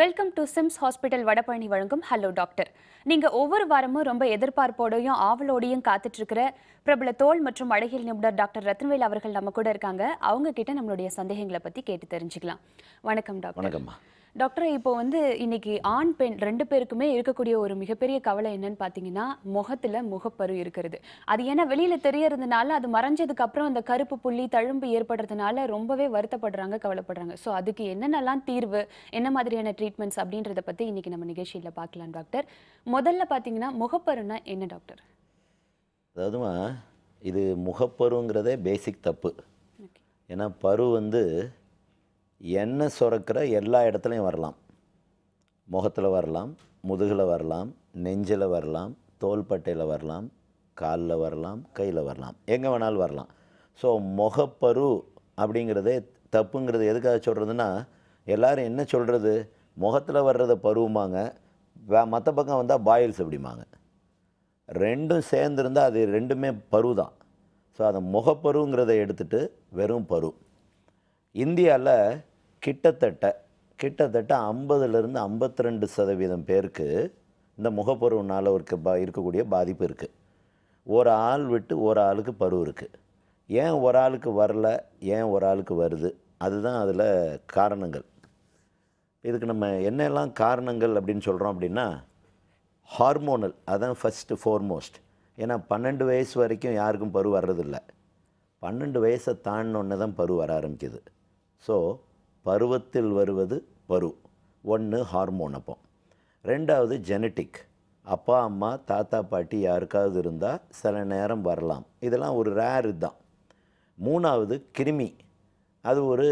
Welcome to SIMS hospital Vadapalani வழங்கும் hello doctor நீங்க ஒவ்வொரு வாரமும் ரொம்ப எதிர்பார்ப்போடையும் ஆவலோடையும் காத்துட்டு இருக்கிற பிரபல தோல் மற்றும் அழகியல் நிபுணர் டாக்டர் ரத்னவேல் அவர்கள் நம்ம கூட இருக்காங்க அவங்க கிட்ட நம்மளுடைய சந்தேகங்களை பத்தி கேட்டு தெரிஞ்சுக்கலாம் வணக்கம் டாக்டர் வணக்கம்மா டாக்டர் இப்போ வந்து இன்னைக்கு ஆண் பெண் ரெண்டு பேருக்குமே இருக்கக்கூடிய ஒரு மிகப்பெரிய கவலை என்னன்னு பார்த்தீங்கன்னா முகத்துல முகப்பரு இருக்கிறது அது ஏன்னா வெளியில தெரியறதுனால அது மறைஞ்சதுக்கு அப்புறம் அந்த கருப்பு புள்ளி தழும்பு ஏற்படுறதுனால ரொம்பவே வருத்தப்படுறாங்க கவலைப்படுறாங்க ஸோ அதுக்கு என்னென்னலாம் தீர்வு என்ன மாதிரியான ட்ரீட்மெண்ட்ஸ் அப்படின்றத பத்தி இன்னைக்கு நம்ம நிகழ்ச்சியில பார்க்கலாம் டாக்டர் முதல்ல பார்த்தீங்கன்னா முகப்பருனா என்ன டாக்டர் அதாவதுமா இது முகப்பருங்கிறதே பேசிக் தப்பு ஏன்னா பரு வந்து எண்ணெய் சுரக்கிற எல்லா இடத்துலையும் வரலாம் முகத்தில் வரலாம் முதுகில் வரலாம் நெஞ்சில் வரலாம் தோள்பட்டையில் வரலாம் காலில் வரலாம் கையில் வரலாம் எங்கே வேணாலும் வரலாம் ஸோ முகப்பரு அப்படிங்கிறதே தப்புங்கிறது எதுக்காக சொல்கிறதுனா எல்லாரும் என்ன சொல்கிறது முகத்தில் வர்றத பருவுமாங்க மற்ற பக்கம் வந்தால் பாயில்ஸ் அப்படிம்பாங்க ரெண்டும் சேர்ந்துருந்தால் அது ரெண்டுமே பரு தான் ஸோ அதை முகப்பருங்கிறத எடுத்துட்டு வெறும் பரு இந்தியாவில் கிட்டத்தட்ட கிட்டத்தட்ட ஐம்பதுலேருந்து ஐம்பத்தி ரெண்டு சதவீதம் பேருக்கு இந்த முகப்பருவனால் இருக்க பா இருக்கக்கூடிய பாதிப்பு இருக்குது ஒரு ஆள் விட்டு ஒரு ஆளுக்கு பரு இருக்குது ஏன் ஒரு ஆளுக்கு வரல ஏன் ஒரு ஆளுக்கு வருது அதுதான் அதில் காரணங்கள் இதுக்கு நம்ம என்னெல்லாம் காரணங்கள் அப்படின்னு சொல்கிறோம் அப்படின்னா ஹார்மோனல் அதான் ஃபஸ்ட்டு ஃபோர்மோஸ்ட் ஏன்னா பன்னெண்டு வயசு வரைக்கும் யாருக்கும் பரு வர்றதில்ல பன்னெண்டு வயசை தாண்டினோன்னே தான் பரு வர ஆரம்பிக்குது ஸோ பருவத்தில் வருவது பரு ஒன்று ஹார்மோன் அப்போ ரெண்டாவது ஜெனட்டிக் அப்பா அம்மா தாத்தா பாட்டி யாருக்காவது இருந்தால் சில நேரம் வரலாம் இதெல்லாம் ஒரு ரேர் தான் மூணாவது கிருமி அது ஒரு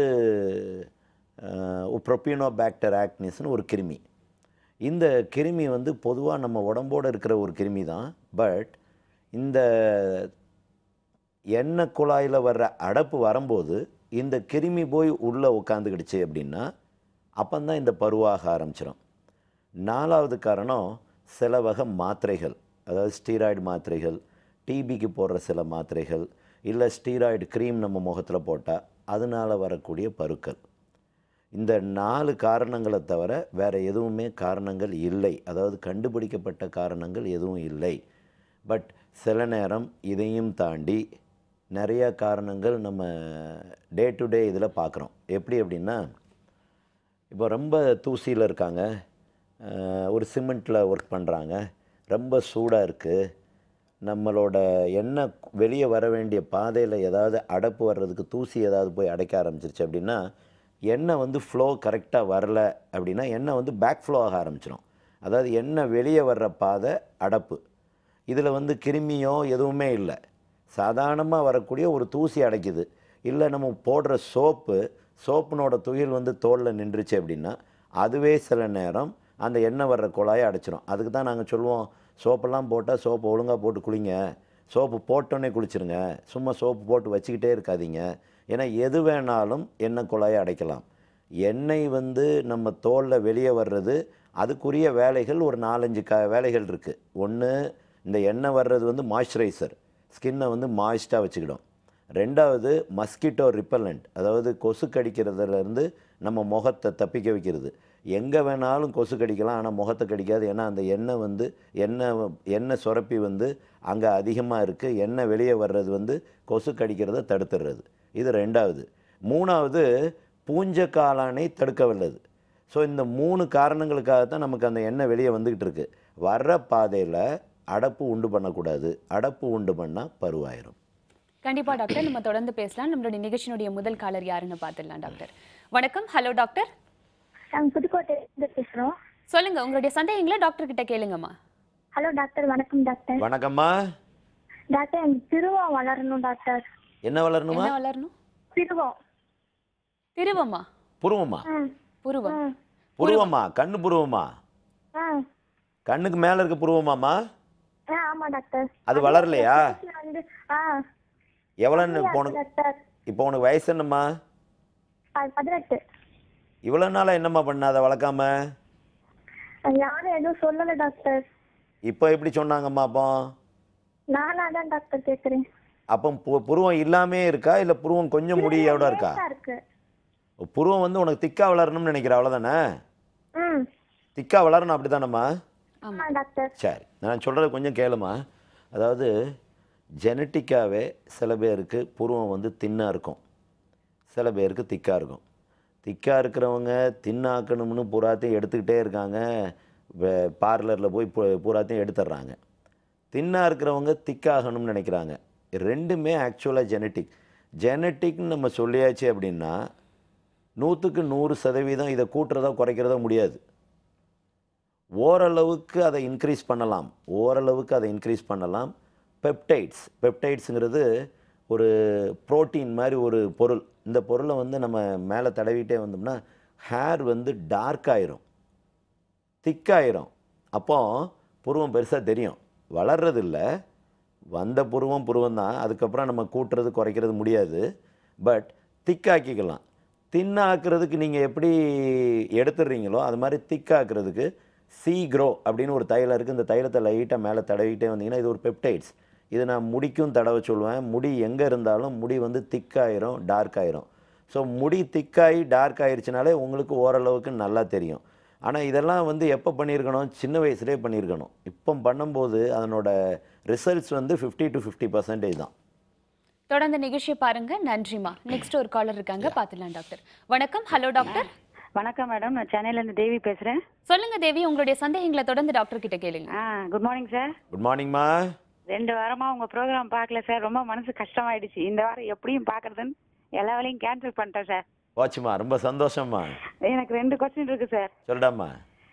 ப்ரொப்பினோ பேக்டர் ஆக்னிஸ்னு ஒரு கிருமி இந்த கிருமி வந்து பொதுவாக நம்ம உடம்போடு இருக்கிற ஒரு கிருமி தான் பட் இந்த எண்ணெய் குழாயில் வர்ற அடப்பு வரும்போது இந்த கிருமி போய் உள்ளே உட்காந்துக்கிடுச்சு அப்படின்னா அப்போந்தான் இந்த பருவாக ஆரம்பிச்சிடும் நாலாவது காரணம் சில வகை மாத்திரைகள் அதாவது ஸ்டீராய்டு மாத்திரைகள் டிபிக்கு போடுற சில மாத்திரைகள் இல்லை ஸ்டீராய்டு க்ரீம் நம்ம முகத்தில் போட்டால் அதனால் வரக்கூடிய பருக்கள் இந்த நாலு காரணங்களை தவிர வேறு எதுவுமே காரணங்கள் இல்லை அதாவது கண்டுபிடிக்கப்பட்ட காரணங்கள் எதுவும் இல்லை பட் சில நேரம் இதையும் தாண்டி நிறைய காரணங்கள் நம்ம டே டு டே இதில் பார்க்குறோம் எப்படி அப்படின்னா இப்போ ரொம்ப தூசியில் இருக்காங்க அஹ், ஒரு சிமெண்ட்டில் ஒர்க் பண்ணுறாங்க ரொம்ப சூடாக இருக்குது நம்மளோட எண்ணெய் வெளியே வர வேண்டிய பாதையில் ஏதாவது அடைப்பு வர்றதுக்கு தூசி ஏதாவது போய் அடைக்க ஆரம்பிச்சிருச்சு அப்படின்னா எண்ணெய் வந்து ஃப்ளோ கரெக்டாக வரல அப்படின்னா எண்ணெய் வந்து பேக் ஃப்ளோ ஆக ஆரம்பிச்சிடும் அதாவது எண்ணெய் வெளியே வர்ற பாதை அடைப்பு இதில் வந்து கிருமியோ எதுவுமே இல்லை சாதாரணமாக வரக்கூடிய ஒரு தூசி அடைக்குது இல்லை நம்ம போடுற சோப்பு சோப்புனோட துகில் வந்து தோலில் நின்றுச்சு அப்படின்னா அதுவே சில நேரம் அந்த எண்ணெய் வர்ற குழாயை அடைச்சிரும் அதுக்கு தான் நாங்கள் சொல்லுவோம் சோப்பெல்லாம் போட்டால் சோப்பை ஒழுங்காக போட்டு குளிங்க சோப்பு போட்டோன்னே குளிச்சிருங்க சும்மா சோப்பு போட்டு வச்சுக்கிட்டே இருக்காதீங்க ஏன்னா எது வேணாலும் எண்ணெய் குழாயை அடைக்கலாம் எண்ணெய் வந்து நம்ம தோலில் வெளியே வர்றது அதுக்குரிய வேலைகள் ஒரு நாலஞ்சு க வேலைகள் இருக்குது ஒன்று இந்த எண்ணெய் வர்றது வந்து மாய்ஸ்சரைசர் ஸ்கின்னை வந்து மாய்ஸ்டாக வச்சுக்கிடும் ரெண்டாவது மஸ்கிட்டோ ரிப்பல்லண்ட் அதாவது கொசு கடிக்கிறதுலேருந்து நம்ம முகத்தை தப்பிக்க வைக்கிறது எங்கே வேணாலும் கொசு கடிக்கலாம் ஆனால் முகத்தை கடிக்காது ஏன்னா அந்த எண்ணெய் வந்து எண்ணெய் எண்ணெய் சுரப்பி வந்து அங்கே அதிகமாக இருக்குது எண்ணெய் வெளியே வர்றது வந்து கொசு கடிக்கிறத தடுத்துடுறது இது ரெண்டாவது மூணாவது பூஞ்ச காளானை தடுக்க வல்லது ஸோ இந்த மூணு காரணங்களுக்காக தான் நமக்கு அந்த எண்ணெய் வெளியே வந்துக்கிட்டு இருக்கு வர்ற பாதையில் அடப்பு உண்டு பண்ணக்கூடாது அடப்பு உண்டு பண்ணால் பருவாயிரும் கண்டிப்பா டாக்டர் நம்ம தொடர்ந்து பேசலாம் நம்மளுடைய நிகழ்ச்சியினுடைய முதல் காலர் யாருன்னு பார்த்துடலாம் டாக்டர் வணக்கம் ஹலோ டாக்டர் நாங்கள் புதுக்கோட்டையிலேருந்து பேசுகிறோம் சொல்லுங்க உங்களுடைய சந்தேகங்களை டாக்டர் கிட்ட கேளுங்கம்மா ஹலோ டாக்டர் வணக்கம் டாக்டர் வணக்கம்மா டாக்டர் எனக்கு திருவம் வளரணும் டாக்டர் என்ன வளரணுமா என்ன வளரணும் திருவம் திருவமா புருவமா ஆ புருவம் ஆ புருவமா கண்ணு புருவமா ஆ கண்ணுக்கு மேலே இருக்க புருவமாம்மா ஆ ஆமாம் டாக்டர் அது வளரலையா ஃபேஸ்ல வந்து ஆ எவ்வளோன்னு இப்போ உனக்கு டாக்டர் இப்போ உனக்கு வயசு என்னம்மா அது பதினெட்டு இவ்வளோ நாளாக என்னம்மா பண்ண அதை வளர்க்காம யாரும் எதுவும் சொல்லலை டாக்டர் இப்போ எப்படி சொன்னாங்கம்மா அப்போ நானாக தான் டாக்டர் கேட்குறேன் அப்போ பு- புருவம் இல்லாமே இருக்கா இல்லை புருவம் கொஞ்சம் முடியோட இருக்கா இருக்கு புருவம் வந்து உனக்கு திக்கா வளரணும்னு நினைக்கிற அவ்வளோதானே ம் திக்கா வளரணும் அப்படி தானம்மா ஆ டாக்டர் சரி நான் சொல்கிறத கொஞ்சம் கேளுமா அதாவது ஜெனட்டிக்காகவே சில பேருக்கு புருவம் வந்து தின்னாக இருக்கும் சில பேருக்கு திக்காக இருக்கும் திக்காக இருக்கிறவங்க தின்னாக்கணும்னு பூராத்தையும் எடுத்துக்கிட்டே இருக்காங்க பார்லரில் போய் பூ- பூராத்தையும் எடுத்துடுறாங்க தின்னாக இருக்கிறவங்க திக்காகணும்னு நினைக்கிறாங்க ரெண்டுமே ஆக்சுவலாக ஜெனட்டிக் ஜெனட்டிக்னு நம்ம சொல்லியாச்சு அப்படின்னா நூற்றுக்கு நூறு சதவீதம் இதை கூட்டுறதோ குறைக்கிறதோ முடியாது ஓரளவுக்கு அதை இன்க்ரீஸ் பண்ணலாம் ஓரளவுக்கு அதை இன்க்ரீஸ் பண்ணலாம் பெப்டைட்ஸ் பெப்டைட்ஸுங்கிறது ஒரு புரோட்டீன் மாதிரி ஒரு பொருள் இந்த பொருளை வந்து நம்ம மேலே தடவிட்டே வந்தோம்னா ஹேர் வந்து டார்க் ஆயிரும் திக்காயிரும் அப்போ புருவம் பெருசாக தெரியும் வளர்றதில்ல வந்த புருவம் புருவம் தான் அதுக்கப்புறம் நம்ம கூட்டுறது குறைக்கிறது முடியாது பட் திக்காக்கிக்கலாம் தின்னாக்குறதுக்கு நீங்கள் எப்படி எடுத்துடுறீங்களோ அது மாதிரி திக்காக்குறதுக்கு சி க்ரோ அப்படின்னு ஒரு தைலம் இருக்குது இந்த தைலத்தை லைட்டாக மேலே தடவிட்டே வந்தீங்கன்னா இது ஒரு பெப்டைட்ஸ் இது நான் முடிக்கும் தடவை சொல்லுவேன் முடி எங்கே இருந்தாலும் முடி வந்து திக்காயிரும் டார்க் ஆயிரும் ஸோ முடி திக்காகி டார்க் ஆயிருச்சுனாலே உங்களுக்கு ஓரளவுக்கு நல்லா தெரியும் ஆனால் இதெல்லாம் வந்து எப்போ பண்ணியிருக்கணும் சின்ன வயசுலேயே பண்ணியிருக்கணும் இப்போ பண்ணும்போது அதனோட ரிசல்ட்ஸ் வந்து ஃபிஃப்டி டு ஃபிஃப்டி பர்சன்டேஜ் தான் தொடர்ந்து நிகழ்ச்சியை பாருங்க நன்றிமா நெக்ஸ்ட் ஒரு காலர் இருக்காங்க பார்த்துலாம் டாக்டர் வணக்கம் ஹலோ டாக்டர் வணக்கம் மேடம் நான் சென்னையில இருந்து தேவி பேசுறேன் சொல்லுங்க தேவி உங்களுடைய சந்தேகங்களை தொடர்ந்து டாக்டர் கிட்ட கேளுங்க ஆ குட் மார்னிங் சார் குட் மார்னிங்மா ரெண்டு வாரமா உங்க ப்ரோக்ராம் பார்க்கல சார் ரொம்ப மனசு கஷ்டமாயிடுச்சு இந்த வாரம் எப்படியும் பார்க்கறதுன்னு எல்லா வேலையும் கேன்சல் பண்ணிட்டேன் சார் வாட்சுமா ரொம்ப சந்தோஷம்மா எனக்கு ரெண்டு கொஸ்டின் இருக்கு சார் சொல்லிடாமா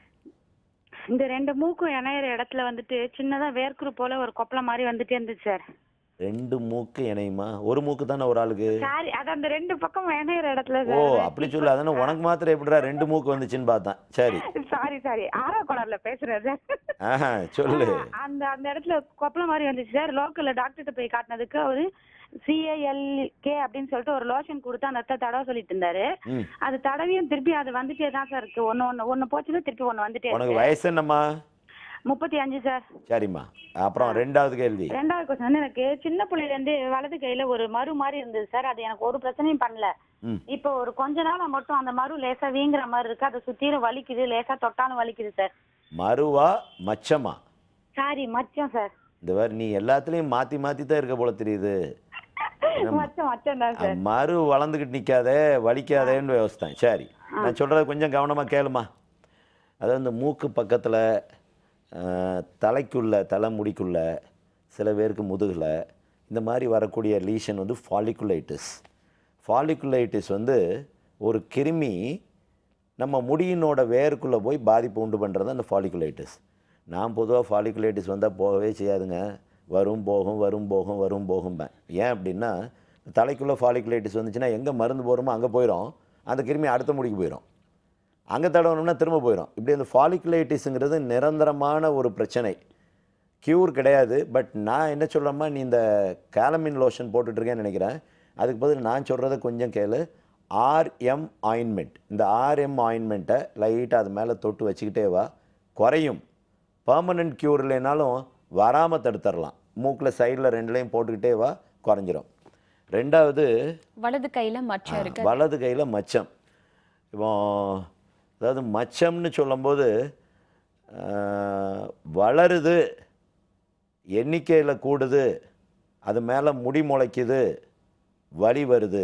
இந்த ரெண்டு மூக்கும் இணையிற இடத்துல வந்துட்டு சின்னதா வேர்க்குரு போல ஒரு கொப்பளம் மாதிரி வந்துட்டே இருந்துச்சு சார் ரெண்டு மூக்கு இணையுமா ஒரு மூக்கு தானே ஒரு ஆளுக்கு சாரி அது அந்த ரெண்டு பக்கம் இணையிற இடத்துல ஓ சார் அப்படி சொல்லு அதானே உனக்கு மாத்திரம் எப்படிடா ரெண்டு மூக்கு வந்துச்சுன்னு பார்த்தேன் சரி சாரி சாரி ஆறா குளர்ல பேசுறேன் சார் ஆஹா சொல்லு அந்த அந்த இடத்துல கொப்பளம் மாதிரி வந்துச்சு சார் லோக்கல்ல டாக்டர்கிட்ட போய் காட்டினதுக்கு அவரு சிஏஎல்கே அப்படின்னு சொல்லிட்டு ஒரு லோஷன் கொடுத்து அந்த இடத்த தடவை சொல்லிட்டு இருந்தாரு ம் அது தடவியும் திருப்பி அது வந்துட்டே தான் சார் இருக்கு ஒன்னு ஒன்னு ஒன்னு போச்சுன்னா திருப்பி ஒன்னு வந்துட்டே உனக்கு இருக்கு வயசு என்னம்மா முப்பத்தி அஞ்சு சார் சரிம்மா அப்புறம் ரெண்டாவது கேள்வி ரெண்டாவது கொஸ்டின் வந்து எனக்கு சின்ன புள்ளையில இருந்து வலது கையில ஒரு மறு மாதிரி இருந்தது சார் அது எனக்கு ஒரு பிரச்சனையும் பண்ணல ம் இப்போ ஒரு கொஞ்ச நாளா மட்டும் அந்த மறு லேசா வீங்குற மாதிரி இருக்கு அதை சுத்திரும் வலிக்குது லேசா தொட்டாலும் வலிக்குது சார் மறுவா மச்சமா சாரி மச்சம் சார் இந்த மாதிரி நீ எல்லாத்துலேயும் மாற்றி மாற்றி தான் இருக்க போல தெரியுது மச்சம் மச்சம் தான் சார் மறு வளர்ந்துக்கிட்டு நிற்காதே வலிக்காதேன்னு யோசித்தேன் சரி நான் சொல்கிறத கொஞ்சம் கவனமாக கேளுமா அதாவது இந்த மூக்கு பக்கத்தில் தலைக்குள்ள தலைமுடிக்குள்ள சில பேருக்கு முதுகில் இந்த மாதிரி வரக்கூடிய லீஷன் வந்து ஃபாலிகுலைட்டிஸ் ஃபாலிகுலைட்டிஸ் வந்து ஒரு கிருமி நம்ம முடியினோட வேருக்குள்ளே போய் பாதிப்பு உண்டு பண்ணுறது அந்த ஃபாலிகுலைட்டிஸ் நான் பொதுவாக ஃபாலிகுலைட்டிஸ் வந்தால் போகவே செய்யாதுங்க வரும் போகும் வரும் போகும் வரும் போகும்பேன் ஏன் அப்படின்னா தலைக்குள்ளே ஃபாலிகுலைட்டிஸ் வந்துச்சுன்னா எங்கே மருந்து போகிறோமோ அங்கே போயிடும் அந்த கிருமி அடுத்த முடிக்கு போயிடும் அங்கே தடவணும்னா திரும்ப போயிடும் இப்படி அந்த ஃபாலிகுலைட்டிஸுங்கிறது நிரந்தரமான ஒரு பிரச்சனை க்யூர் கிடையாது பட் நான் என்ன சொல்கிறேம்மா நீ இந்த கேலமின் லோஷன் போட்டுட்ருக்கேன்னு நினைக்கிறேன் அதுக்கு பதில் நான் சொல்கிறத கொஞ்சம் கேளு ஆர்எம் ஆயின்மெண்ட் இந்த ஆர்எம் ஆயின்மெண்ட்டை லைட்டாக அது மேலே தொட்டு வச்சுக்கிட்டே வா குறையும் பர்மனெண்ட் க்யூர் இல்லைனாலும் வராமல் தடுத்துடலாம் மூக்கில் சைடில் ரெண்டுலேயும் போட்டுக்கிட்டே வா குறைஞ்சிரும் ரெண்டாவது வலது கையில மச்சம் இருக்கு வலது கையில் மச்சம் இப்போ அதாவது மச்சம்னு சொல்லும்போது ஆஹ், வளருது எண்ணிக்கையில் கூடுது அது மேலே முடி முளைக்குது வலி வருது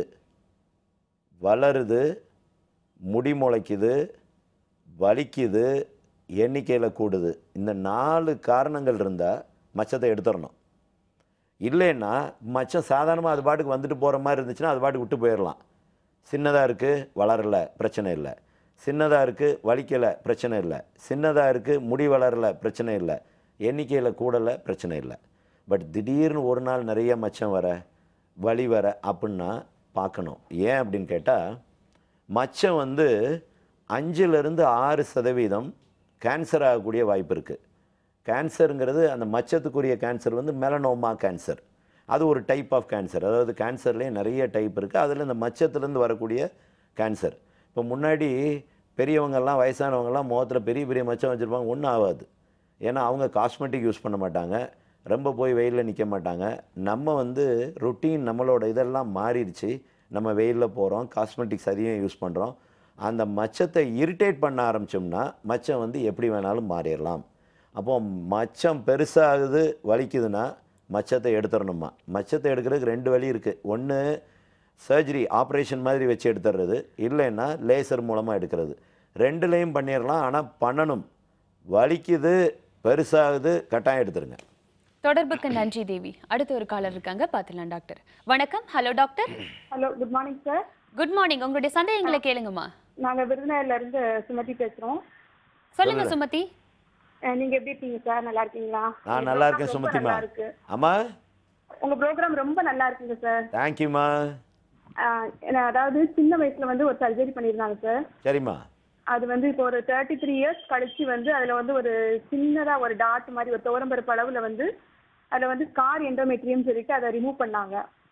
வளருது முடி முளைக்குது வலிக்குது எண்ணிக்கையில் கூடுது இந்த நாலு காரணங்கள் இருந்தால் மச்சத்தை எடுத்துடணும் இல்லைன்னா மச்சம் சாதாரணமாக அது பாட்டுக்கு வந்துட்டு போகிற மாதிரி இருந்துச்சுன்னா அது பாட்டுக்கு விட்டு போயிடலாம் சின்னதாக இருக்குது வளரல பிரச்சனை இல்லை சின்னதாக இருக்குது வலிக்கலை பிரச்சனை இல்லை சின்னதாக இருக்குது முடி வளரல பிரச்சனை இல்லை எண்ணிக்கையில் கூடலை பிரச்சனை இல்லை பட் திடீர்னு ஒரு நாள் நிறைய மச்சம் வர வலி வர அப்படின்னா பார்க்கணும் ஏன் அப்படின்னு கேட்டால் மச்சம் வந்து அஞ்சுலேருந்து ஆறு சதவீதம் கேன்சர் ஆகக்கூடிய வாய்ப்பு இருக்குது கேன்சருங்கிறது அந்த மச்சத்துக்குரிய கேன்சர் வந்து மெலனோமா கேன்சர் அது ஒரு டைப் ஆஃப் கேன்சர் அதாவது கேன்சர்லேயே நிறைய டைப் இருக்குது அதில் இந்த மச்சத்துலேருந்து வரக்கூடிய கேன்சர் இப்போ முன்னாடி பெரியவங்கெல்லாம் வயசானவங்கெல்லாம் முகத்தில் பெரிய பெரிய மச்சம் வச்சுருப்பாங்க ஒன்றும் ஆகாது ஏன்னா அவங்க காஸ்மெட்டிக் யூஸ் பண்ண மாட்டாங்க ரொம்ப போய் வெயிலில் நிற்க மாட்டாங்க நம்ம வந்து ருட்டீன் நம்மளோட இதெல்லாம் மாறிடுச்சு நம்ம வெயிலில் போகிறோம் காஸ்மெட்டிக்ஸ் அதிகம் யூஸ் பண்ணுறோம் அந்த மச்சத்தை இரிட்டேட் பண்ண ஆரம்பிச்சோம்னா மச்சம் வந்து எப்படி வேணாலும் மாறிடலாம் அப்போ மச்சம் பெருசாகுது வலிக்குதுன்னா மச்சத்தை எடுத்துடணுமா மச்சத்தை எடுக்கிறதுக்கு ரெண்டு வழி இருக்குது ஒன்று சர்ஜரி ஆப்ரேஷன் மாதிரி வச்சு எடுத்துடுறது இல்லைன்னா லேசர் மூலமாக எடுக்கிறது ரெண்டுலேயும் பண்ணிடலாம் ஆனால் பண்ணணும் வலிக்குது பெருசாகுது கட்டாயம் எடுத்துருங்க தொடர்புக்கு நன்றி தேவி அடுத்து ஒரு காலர் இருக்காங்க பார்த்துலாம் டாக்டர் வணக்கம் hello doctor hello good morning sir good morning உங்களுடைய சந்தேகங்களை கேளுங்கம்மா நாங்க விருதுநகர்ல இருந்து சுமதி பேசுறோம் சொல்லுங்க சுமதி அஹ் நீங்க எப்படி இருக்கீங்க சார் நல்லா இருக்கீங்களா நான் நல்லா இருக்கேன் ரொம்ப சுமதிமா நல்லா இருக்கு அம்மா உங்க ப்ரோக்ராம் ரொம்ப நல்லா இருக்குங்க சார் தேங்க்யூம்மா அஹ் என்ன- அதாவது சின்ன வயசுல வந்து ஒரு சர்ஜரி பண்ணியிருந்தாங்க சார் சரிம்மா அது வந்து இப்போ ஒரு தேர்ட்டி த்ரீ இயர்ஸ் கழிச்சு வந்து அதுல வந்து ஒரு சின்னதா ஒரு டாட் மாதிரி ஒரு துவரம்பருப்பு அளவுல வந்து அதுல வந்து ஸ்கார் எண்டோமெட்ரியம் சொல்லிட்டு அதை ரிமூவ் பண்ணாங்க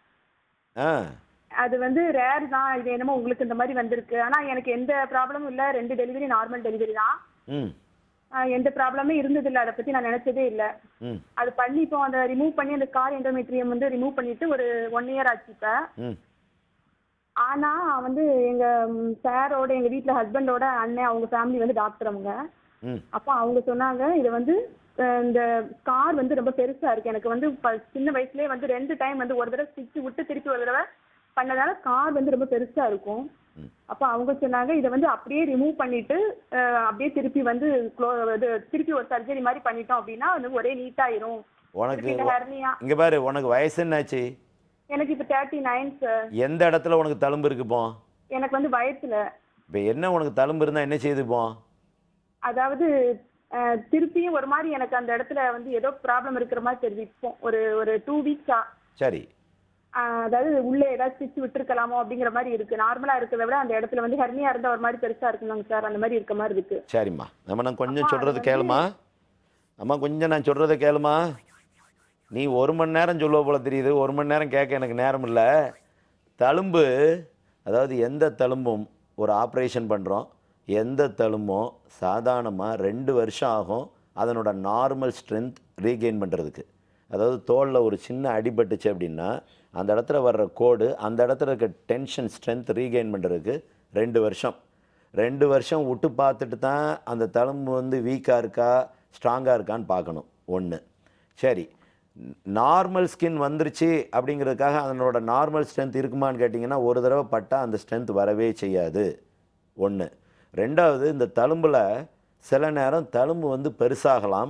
ஆ அது வந்து ரேர் தான் இது என்னமோ உங்களுக்கு இந்த மாதிரி வந்திருக்கு ஆனா எனக்கு எந்த ப்ராப்ளமும் இல்ல ரெண்டு டெலிவரி நார்மல் டெலிவரி தான் ம் ஆஹ் எந்த ப்ராப்ளமே இருந்தது இல்ல அதை பத்தி நான் நினைச்சதே இல்ல ம் அது பண்ணி இப்போ அதை ரிமூவ் பண்ணி அந்த ஸ்கார் எண்டோமெட்ரியம் வந்து ரிமூவ் பண்ணிட்டு ஒரு ஒன் இயர் ஆச்சு இப்ப ம் ஆனா வந்து எங்க சாரோட எங்க வீட்ல ஹஸ்பண்டோட அண்ணன் அவங்க ஃபேமிலி வந்து டாக்டர் அவங்க ம் அப்போ அவங்க சொன்னாங்க இது வந்து அஹ், இந்த ஸ்கார் வந்து ரொம்ப பெருசா இருக்கு எனக்கு வந்து ப- சின்ன வயசுலயே வந்து ரெண்டு டைம் வந்து ஒரு தடவை ஸ்டிச் விட்டு திருப்பி ஒரு தடவை பண்ணதால ஸ்கார் வந்து ரொம்ப பெருசா இருக்கும் அப்ப அவங்க சொன்னாங்க இதை வந்து அப்படியே ரிமூவ் பண்ணிட்டு அஹ், அப்படியே திருப்பி வந்து க்ளோ இது திருப்பி ஒரு சர்ஜரி மாதிரி பண்ணிட்டோம் அப்படின்னா வந்து ஒரே நீட்டாயிரும் உனக்கு திருப்பி இந்த hernia இங்கே பாரு உனக்கு வயசு என்னாச்சு எனக்கு இப்ப தேர்ட்டி நைன் சார் எந்த இடத்துல உனக்கு தழும்பு இருக்கு இப்போ எனக்கு வந்து வயசுல இப்போ என்ன உனக்கு தழும்பு இருந்தால் என்ன செய்யுது இப்போ அதாவது அஹ், திருப்பியும் ஒரு மாதிரி எனக்கு அந்த இடத்துல வந்து ஏதோ ப்ராப்ளம் இருக்கிற மாதிரி தெரியுது இப்போ ஒரு ஒரு டூ வீக்ஸா சரி அதாவது உள்ளே ஏதாவது ஸ்டிச் விட்டுருக்கலாமோ அப்படிங்கிற மாதிரி இருக்கு நார்மலா இருக்கிறத விட அந்த இடத்துல வந்து ஹெர்னியா இருந்தா ஒரு மாதிரி பெருசா இருக்குங்க சார் அந்த மாதிரி இருக்க மாதிரி இருக்கு சரிம்மா நம்ம நான் கொஞ்சம் அம்மா, சொல்கிறது அது வந்து- கேளுமா அம்மா கொஞ்சம் நான் சொல்கிறத கேளுமா நீ ஒரு மணி நேரம் சொல்லுவ போல தெரியுது ஒரு மணி நேரம் கேட்க எனக்கு நேரம் இல்லை தழும்பு அதாவது எந்த தழும்பும் ஒரு ஆப்ரேஷன் பண்ணுறோம் எந்த தழும்பும் சாதாரணமாக ரெண்டு வருஷம் ஆகும் அதனோட நார்மல் ஸ்ட்ரென்த் ரீகெயின் பண்ணுறதுக்கு அதாவது தோலில் ஒரு சின்ன அடிபட்டுச்சு அப்படின்னா அந்த இடத்துல வர்ற கோடு அந்த இடத்துல இருக்க டென்ஷன் ஸ்ட்ரென்த் ரீகெயின் பண்ணுறதுக்கு ரெண்டு வருஷம் ரெண்டு வருஷம் விட்டு பார்த்துட்டு தான் அந்த தழும்பு வந்து வீக்காக இருக்கா ஸ்ட்ராங்காக இருக்கான்னு பார்க்கணும் ஒன்று சரி நார்மல் ஸ்கின் வந்துருச்சு அப்படிங்கிறதுக்காக அதனோட நார்மல் ஸ்ட்ரென்த் இருக்குமான்னு கேட்டிங்கன்னா ஒரு தடவை பட்டால் அந்த ஸ்ட்ரென்த் வரவே செய்யாது ஒன்று ரெண்டாவது இந்த தழும்பில் சில நேரம் தழும்பு வந்து பெருசாகலாம்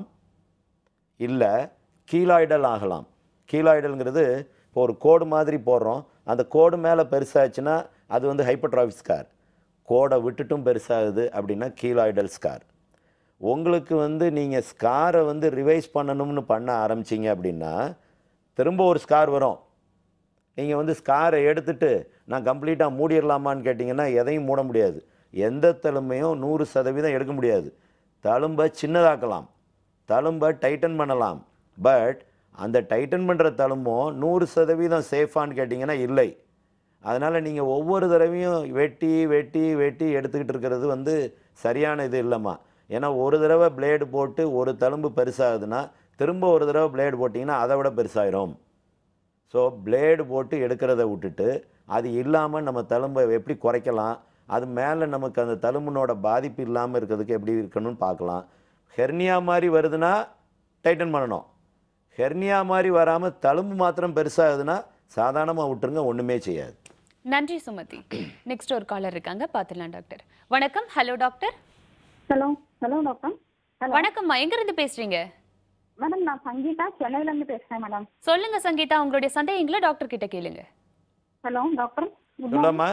இல்லை கீலாய்டல் ஆகலாம் கீலாய்டல்ங்கிறது இப்போ ஒரு கோடு மாதிரி போடுறோம் அந்த கோடு மேலே பெருசாச்சுன்னா அது வந்து ஹைப்பர்ட்ராஃபிக் ஸ்கார் கோடை விட்டுட்டும் பெருசாகுது அப்படின்னா கீலாய்டல் ஸ்கார் உங்களுக்கு வந்து நீங்கள் ஸ்காரை வந்து ரிவைஸ் பண்ணணும்னு பண்ண ஆரம்பிச்சீங்க அப்படின்னா திரும்ப ஒரு ஸ்கார் வரும் நீங்கள் வந்து ஸ்காரை எடுத்துட்டு நான் கம்ப்ளீட்டாக மூடிடலாமான்னு கேட்டிங்கன்னா எதையும் மூட முடியாது எந்த தழும்பையும் நூறு சதவீதம் எடுக்க முடியாது தழும்பை சின்னதாக்கலாம் தழும்பை டைட்டன் பண்ணலாம் பட் அந்த டைட்டன் பண்ணுற தழும்பும் நூறு சதவீதம் சேஃபான்னு கேட்டிங்கன்னா இல்லை அதனால் நீங்கள் ஒவ்வொரு தடவையும் வெட்டி வெட்டி வெட்டி எடுத்துக்கிட்டு இருக்கிறது வந்து சரியான இது இல்லைம்மா ஏன்னா ஒரு தடவை பிளேடு போட்டு ஒரு தழும்பு பெருசாகுதுன்னா திரும்ப ஒரு தடவை பிளேடு போட்டிங்கன்னா அதை விட பெருசாயிரும் ஸோ பிளேடு போட்டு எடுக்கிறத விட்டுட்டு அது இல்லாமல் நம்ம தழும்பை எப்படி குறைக்கலாம் அது மேலே நமக்கு அந்த தழும்புனோட பாதிப்பு இல்லாமல் இருக்கிறதுக்கு எப்படி இருக்கணும்னு பார்க்கலாம் ஹெர்னியா மாதிரி வருதுன்னா டைட்டன் பண்ணணும் ஹெர்னியா மாதிரி வராமல் தழும்பு மாத்திரம் பெருசாகுதுன்னா சாதாரணமாக விட்டுருங்க ஒன்றுமே செய்யாது நன்றி சுமதி நெக்ஸ்ட் ஒரு காலர் இருக்காங்க பார்த்துலாம் டாக்டர் வணக்கம் hello doctor hello hello doctor hello வணக்கம்மா எங்க இருந்து பேசுறீங்க மேடம் நான் சங்கீதா சென்னையில இருந்து பேசுறேன் மேடம் சொல்லுங்க சங்கீதா உங்களுடைய சந்தேகங்களை டாக்டர் கிட்ட கேளுங்க ஹலோ டாக்டர் சொல்லம்மா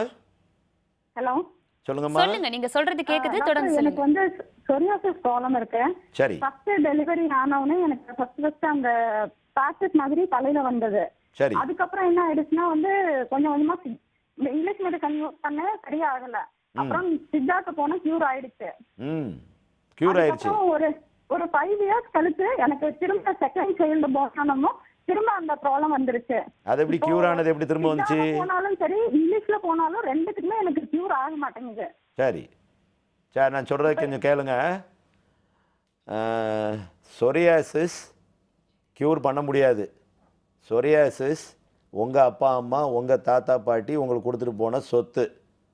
ஹலோ சொல்லுங்கம்மா சொல்லுங்க நீங்க சொல்றது கேக்குது டாக்டர், தொடர்ந்து எனக்கு சொல்லுங்க வந்து சொரியாசிஸ் ப்ராப்ளம் இருக்கு சரி ஃபர்ஸ்ட் டெலிவரி ஆனவுடனே எனக்கு ஃபர்ஸ்ட் ஃபர்ஸ்ட் அந்த பேச்சஸ் மாதிரி தலையில வந்தது சரி அதுக்கப்புறம் என்ன ஆயிடுச்சுன்னா வந்து கொஞ்சம் கொஞ்சமா சி- இந்த இங்கிலீஷ் மெடிசன் யூஸ் பண்ண சரியா ஆகல அப்புறம் சித்தாக்கு போனா கியூர் ஆயிடுச்சு ம் க்யூர் ஆயிடுச்சு அதுக்கப்புறம் ஒரு ஒரு ஃபைவ் இயர்ஸ் கழிச்சு எனக்கு திரும்ப செகண்ட் சைல்டு போனமும் திரும்ப அந்த ப்ராப்ளம் வந்துருச்சு அது எப்படி இப்போ க்யூர் ஆனது எப்படி திரும்ப வந்துச்சு சித்தால போனாலும் சரி இங்கிலீஷ்ல போனாலும் ரெண்டுத்துக்குமே எனக்கு கியூர் ஆக மாட்டேங்குது சரி சரி நான் சொல்கிறத கொஞ்சம் கேளுங்க சொரியாசிஸ் க்யூர் பண்ண முடியாது சொரியாசிஸ் உங்கள் அப்பா அம்மா உங்கள் தாத்தா பாட்டி உங்களுக்கு கொடுத்துட்டு போன சொத்து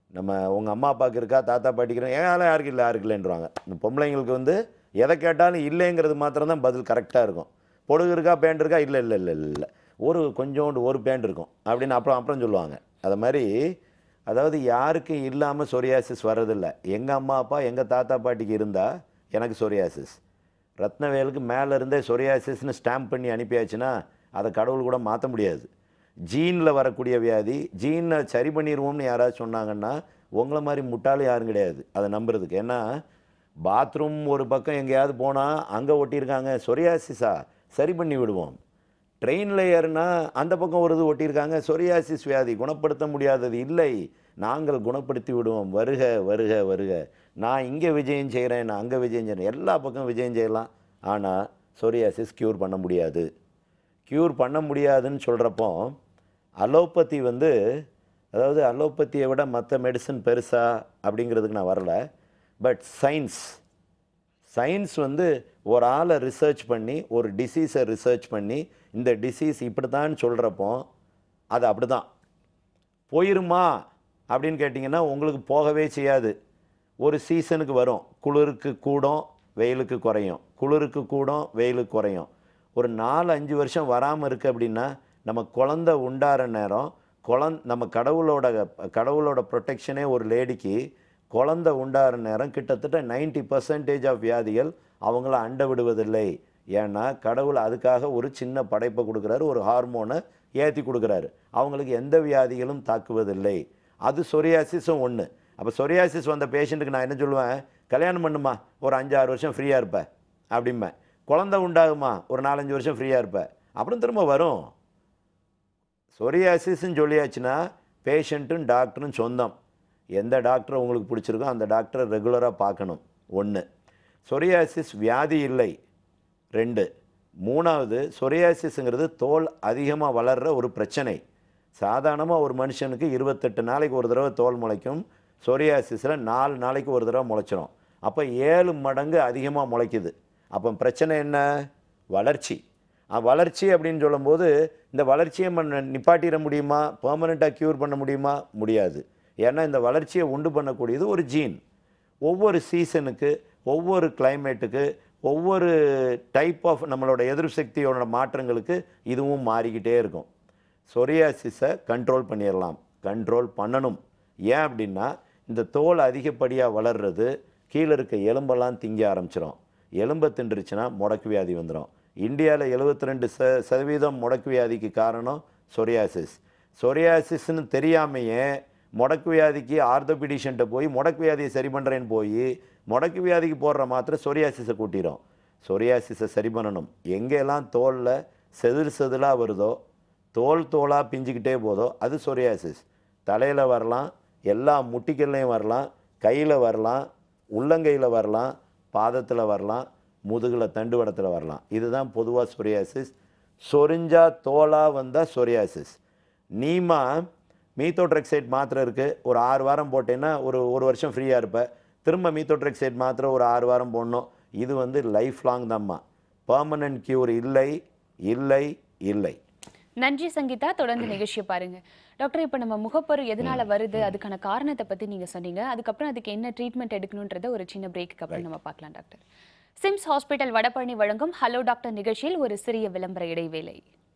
நம்ம உங்கள் அம்மா அப்பாவுக்கு இருக்கா தாத்தா பாட்டிக்கு இருக்கா ஏன் யாருக்கு இல்லை யாருக்கு இல்லைன்றாங்க இந்த பொம்பளைங்களுக்கு வந்து எதை கேட்டாலும் இல்லைங்கிறது மாத்திரம் தான் பதில் கரெக்டாக இருக்கும் பொடுகு இருக்கா பேண்ட் இருக்கா இல்லை இல்லை இல்லை இல்லை இல்லை ஒரு கொஞ்சோண்டு ஒரு பேண்ட் இருக்கும் அப்படின்னு அப்புறம் அப்புறம் சொல்லுவாங்க அது மாதிரி அதாவது யாருக்கு இல்லாமல் சொரியாசிஸ் வர்றதில்லை எங்கள் அம்மா அப்பா எங்கள் தாத்தா பாட்டிக்கு இருந்தால் எனக்கு சொரியாசிஸ் ரத்னவேலுக்கு மேலே இருந்தே சொரியாசிஸ்னு ஸ்டாம்ப் பண்ணி அனுப்பியாச்சுன்னா அதை கடவுள் கூட மாற்ற முடியாது ஜீனில் வரக்கூடிய வியாதி ஜீனை சரி பண்ணிடுவோம்னு யாராவது சொன்னாங்கன்னா உங்களை மாதிரி முட்டாள் யாரும் கிடையாது அதை நம்புறதுக்கு ஏன்னா பாத்ரூம் ஒரு பக்கம் எங்கேயாவது போனால் அங்கே ஒட்டியிருக்காங்க சொரியாசிஸா சரி பண்ணி விடுவோம் ட்ரெயினில் ஏறுனா அந்த பக்கம் ஒரு இது ஒட்டியிருக்காங்க சொரியாசிஸ் வியாதி குணப்படுத்த முடியாதது இல்லை நாங்கள் குணப்படுத்தி விடுவோம் வருக வருக வருக நான் இங்கே விஜயம் செய்கிறேன் நான் அங்கே விஜயம் செய்கிறேன் எல்லா பக்கம் விஜயம் செய்யலாம் ஆனால் சொரியாசிஸ் க்யூர் பண்ண முடியாது க்யூர் பண்ண முடியாதுன்னு சொல்கிறப்போ அலோபதி வந்து அதாவது அலோபதியை விட மற்ற மெடிசன் பெருசா அப்படிங்கிறதுக்கு நான் வரல பட் சயின்ஸ் சயின்ஸ் வந்து ஒரு ஆளை ரிசர்ச் பண்ணி ஒரு டிசீஸை ரிசர்ச் பண்ணி இந்த டிசீஸ் இப்படி தான் சொல்கிறப்போ அது அப்படி தான் போயிருமா அப்படின்னு கேட்டிங்கன்னா உங்களுக்கு போகவே செய்யாது ஒரு சீசனுக்கு வரும் குளிருக்கு கூடும் வெயிலுக்கு குறையும் குளிருக்கு கூடும் வெயிலுக்கு குறையும் ஒரு நாலு அஞ்சு வருஷம் வராமல் இருக்குது அப்படின்னா நம்ம குழந்த உண்டார நேரம் குழந் நம்ம கடவுளோட கடவுளோட ப்ரொடெக்ஷனே ஒரு லேடிக்கு குழந்த உண்டார நேரம் கிட்டத்தட்ட 90% பர்சன்டேஜ் ஆஃப் வியாதிகள் அவங்கள அண்ட விடுவதில்லை ஏன்னா கடவுள் அதுக்காக ஒரு சின்ன படைப்பை கொடுக்குறாரு ஒரு ஹார்மோனை ஏற்றி கொடுக்குறாரு அவங்களுக்கு எந்த வியாதிகளும் தாக்குவதில்லை அது சொரியாசிஸும் ஒன்று அப்போ சொரியாசிஸ் வந்த பேஷண்ட்டுக்கு நான் என்ன சொல்லுவேன் கல்யாணம் பண்ணுமா ஒரு அஞ்சு ஆறு வருஷம் ஃப்ரீயாக இருப்ப அப்படிம்பேன் குழந்தை உண்டாகுமா ஒரு நாலஞ்சு வருஷம் ஃப்ரீயாக இருப்ப அப்புறம் திரும்ப வரும் சொரியாசிஸ்ன்னு சொல்லியாச்சுன்னா பேஷண்ட்டும் டாக்டரும் சொந்தம் எந்த டாக்டர் உங்களுக்கு பிடிச்சிருக்கோ அந்த டாக்டரை ரெகுலராக பார்க்கணும் ஒன்று சொரியாசிஸ் வியாதி இல்லை ரெண்டு மூணாவது சொரியாசிஸ்ங்கிறது தோல் அதிகமாக வளர்கிற ஒரு பிரச்சனை சாதாரணமாக ஒரு மனுஷனுக்கு இருபத்தெட்டு நாளைக்கு ஒரு தடவை தோல் முளைக்கும் சொரியாசிஸில் நாலு நாளைக்கு ஒரு தடவை முளைச்சிரும் அப்போ ஏழு மடங்கு அதிகமாக முளைக்குது அப்போ பிரச்சனை என்ன வளர்ச்சி அஹ் வளர்ச்சி அப்படின்னு சொல்லும்போது இந்த வளர்ச்சியை ம- நிப்பாட்டிட முடியுமா பெர்மனெண்ட்டாக க்யூர் பண்ண முடியுமா முடியாது ஏன்னா இந்த வளர்ச்சியை உண்டு பண்ணக்கூடியது ஒரு ஜீன் ஒவ்வொரு சீசனுக்கு ஒவ்வொரு கிளைமேட்டுக்கு ஒவ்வொரு டைப் ஆஃப் நம்மளோட எதிர்ப்பு சக்தியோட மாற்றங்களுக்கு இதுவும் மாறிக்கிட்டே இருக்கும் சொரியாசிஸை கண்ட்ரோல் பண்ணிடலாம் கண்ட்ரோல் பண்ணணும் ஏன் அப்படின்னா இந்த தோல் அதிகப்படியாக வளர்றது கீழே இருக்க எலும்பெல்லாம் திங்க ஆரம்பிச்சிடும் எலும்பை தின்றுச்சுன்னா முடக்கு வியாதி வந்துடும் இந்தியாவில் 72% ரெண்டு ச சதவீதம் முடக்கு வியாதிக்கு காரணம் சொரியாசிஸ் சொரியாசிஸ்னு தெரியாமையே முடக்கு வியாதிக்கு ஆர்த்தோபிடிஷன்ட்ட போய் முடக்கு வியாதியை சரி பண்ணுறேன்னு போய் முடக்கு வியாதிக்கு போடுற மாத்திரை சொரியாசிஸை கூட்டிடும் சொரியாசிஸை சரி பண்ணணும் எங்கெல்லாம் தோலில் செதில் செதிலாக வருதோ தோல் தோலாக பிஞ்சுக்கிட்டே போதோ அது சொரியாசிஸ் தலையில் வரலாம் எல்லா முட்டிக்கல்லையும் வரலாம் கையில் வரலாம் உள்ளங்கையில் வரலாம் பாதத்தில் வரலாம் முதுகில் தண்டுவடத்தில் வரலாம் இதுதான் பொதுவாக சொரியாசிஸ் சொரிஞ்சா தோலாக வந்தால் சொரியாசிஸ் நீமா மீத்தோட்ரெக்சைட் மாத்திரை இருக்குது ஒரு ஆறு வாரம் போட்டேன்னா ஒரு ஒரு வருஷம் ஃப்ரீயாக இருப்ப திரும்ப மீத்தோட்ரெக்சைட் மாத்திரை ஒரு ஆறு வாரம் போடணும் இது வந்து லைஃப் லாங் தான்மா பர்மனன்ட் கியூர் இல்லை இல்லை இல்லை நன்றி சங்கீதா தொடர்ந்து நிகழ்ச்சியை பாருங்க டாக்டர் இப்போ நம்ம முகப்பரு எதனால வருது அதுக்கான காரணத்தை பத்தி நீங்க சொன்னீங்க அதுக்கப்புறம் அதுக்கு என்ன ட்ரீட்மெண்ட் எடுக்கணுன்றத ஒரு சின்ன பிரேக்கு அப்புறம் நம்ம பார்க்கலாம் டாக்டர் சிம்ஸ் ஹாஸ்பிட்டல் வடபழனி வழங்கும் ஹலோ டாக்டர் நிகழ்ச்சியில் ஒரு சிறிய விளம்பர இடைவேளை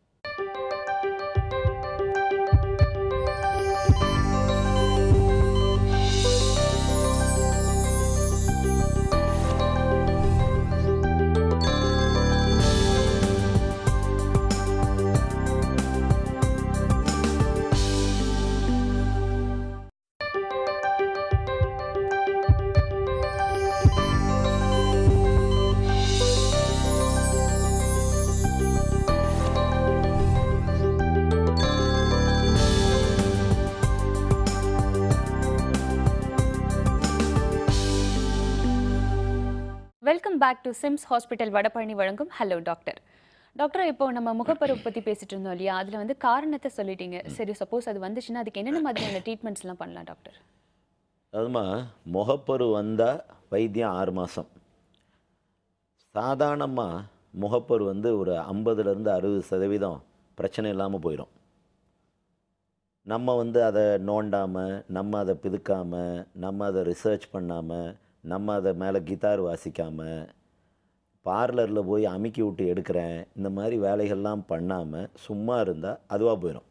welcome back to SIMS hospital Vadapalani வழங்கும் ஹலோ டாக்டர் டாக்டர் இப்போ நம்ம முகப்பரு பத்தி பேசிட்டு இருந்தோம் இல்லையா அதுல வந்து காரணத்தை சொல்லிட்டீங்க சரி சப்போஸ் அது வந்துச்சுன்னா அதுக்கு என்னென்ன மாதிரியான ட்ரீட்மெண்ட்ஸ் எல்லாம் பண்ணலாம் டாக்டர் அதுமா முகப்பரு வந்தால் வைத்தியம் ஆறு மாதம் சாதாரணமாக முகப்பரு வந்து ஒரு ஐம்பதுலேருந்து அறுபது சதவீதம் பிரச்சனை இல்லாமல் போயிடும் நம்ம வந்து அதை நோண்டாமல் நம்ம அதை பிதுக்காமல் நம்ம அதை ரிசர்ச் பண்ணாமல் நம்ம அதை மேலே கிட்டார் வாசிக்காமல் பார்லரில் போய் அமுக்கி விட்டு எடுக்கிறேன் இந்த மாதிரி வேலைகள்லாம் பண்ணாமல் சும்மா இருந்தால் அதுவாக போயிடும்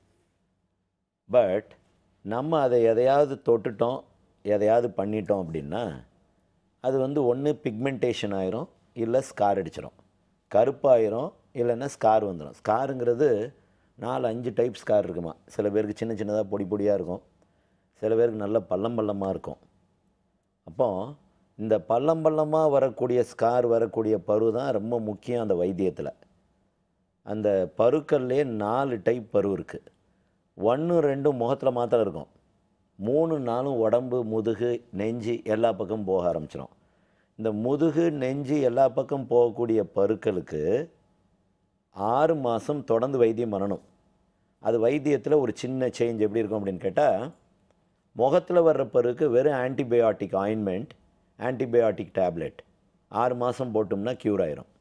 பட் நம்ம அதை எதையாவது தொட்டுட்டோம் எதையாவது பண்ணிட்டோம் அப்படின்னா அது வந்து ஒன்று பிக்மெண்டேஷன் ஆயிரும் இல்லை ஸ்கார் அடிச்சிடும் கருப்பாயிரும் இல்லைன்னா ஸ்கார் வந்துடும் ஸ்காருங்கிறது நாலு அஞ்சு டைப் ஸ்கார் இருக்குமா சில பேருக்கு சின்ன சின்னதாக பொடி பொடியாக இருக்கும் சில பேருக்கு நல்ல பள்ளம் பள்ளமாக இருக்கும் அப்போ இந்த பள்ளம் பள்ளமாக வரக்கூடிய ஸ்கார் வரக்கூடிய பரு தான் ரொம்ப முக்கியம் அந்த வைத்தியத்தில் அந்த பருக்கள்லேயே நாலு டைப் பரு இருக்குது ஒன்று ரெண்டும் முகத்தில் மாத்திரம் இருக்கும் மூணு நாளும் உடம்பு முதுகு நெஞ்சு எல்லா பக்கம் போக ஆரம்பிச்சிடும் இந்த முதுகு நெஞ்சு எல்லா பக்கம் போகக்கூடிய பருக்களுக்கு ஆறு மாதம் தொடர்ந்து வைத்தியம் பண்ணணும் அது வைத்தியத்தில் ஒரு சின்ன சேஞ்ச் எப்படி இருக்கும் அப்படின்னு கேட்டால் முகத்தில் வர்ற பருக்கு வெறும் ஆன்டிபயோட்டிக் ஆயின்மெண்ட் ஆன்டிபயோட்டிக் டேப்லெட் ஆறு மாதம் போட்டோம்னா க்யூர் ஆயிரும்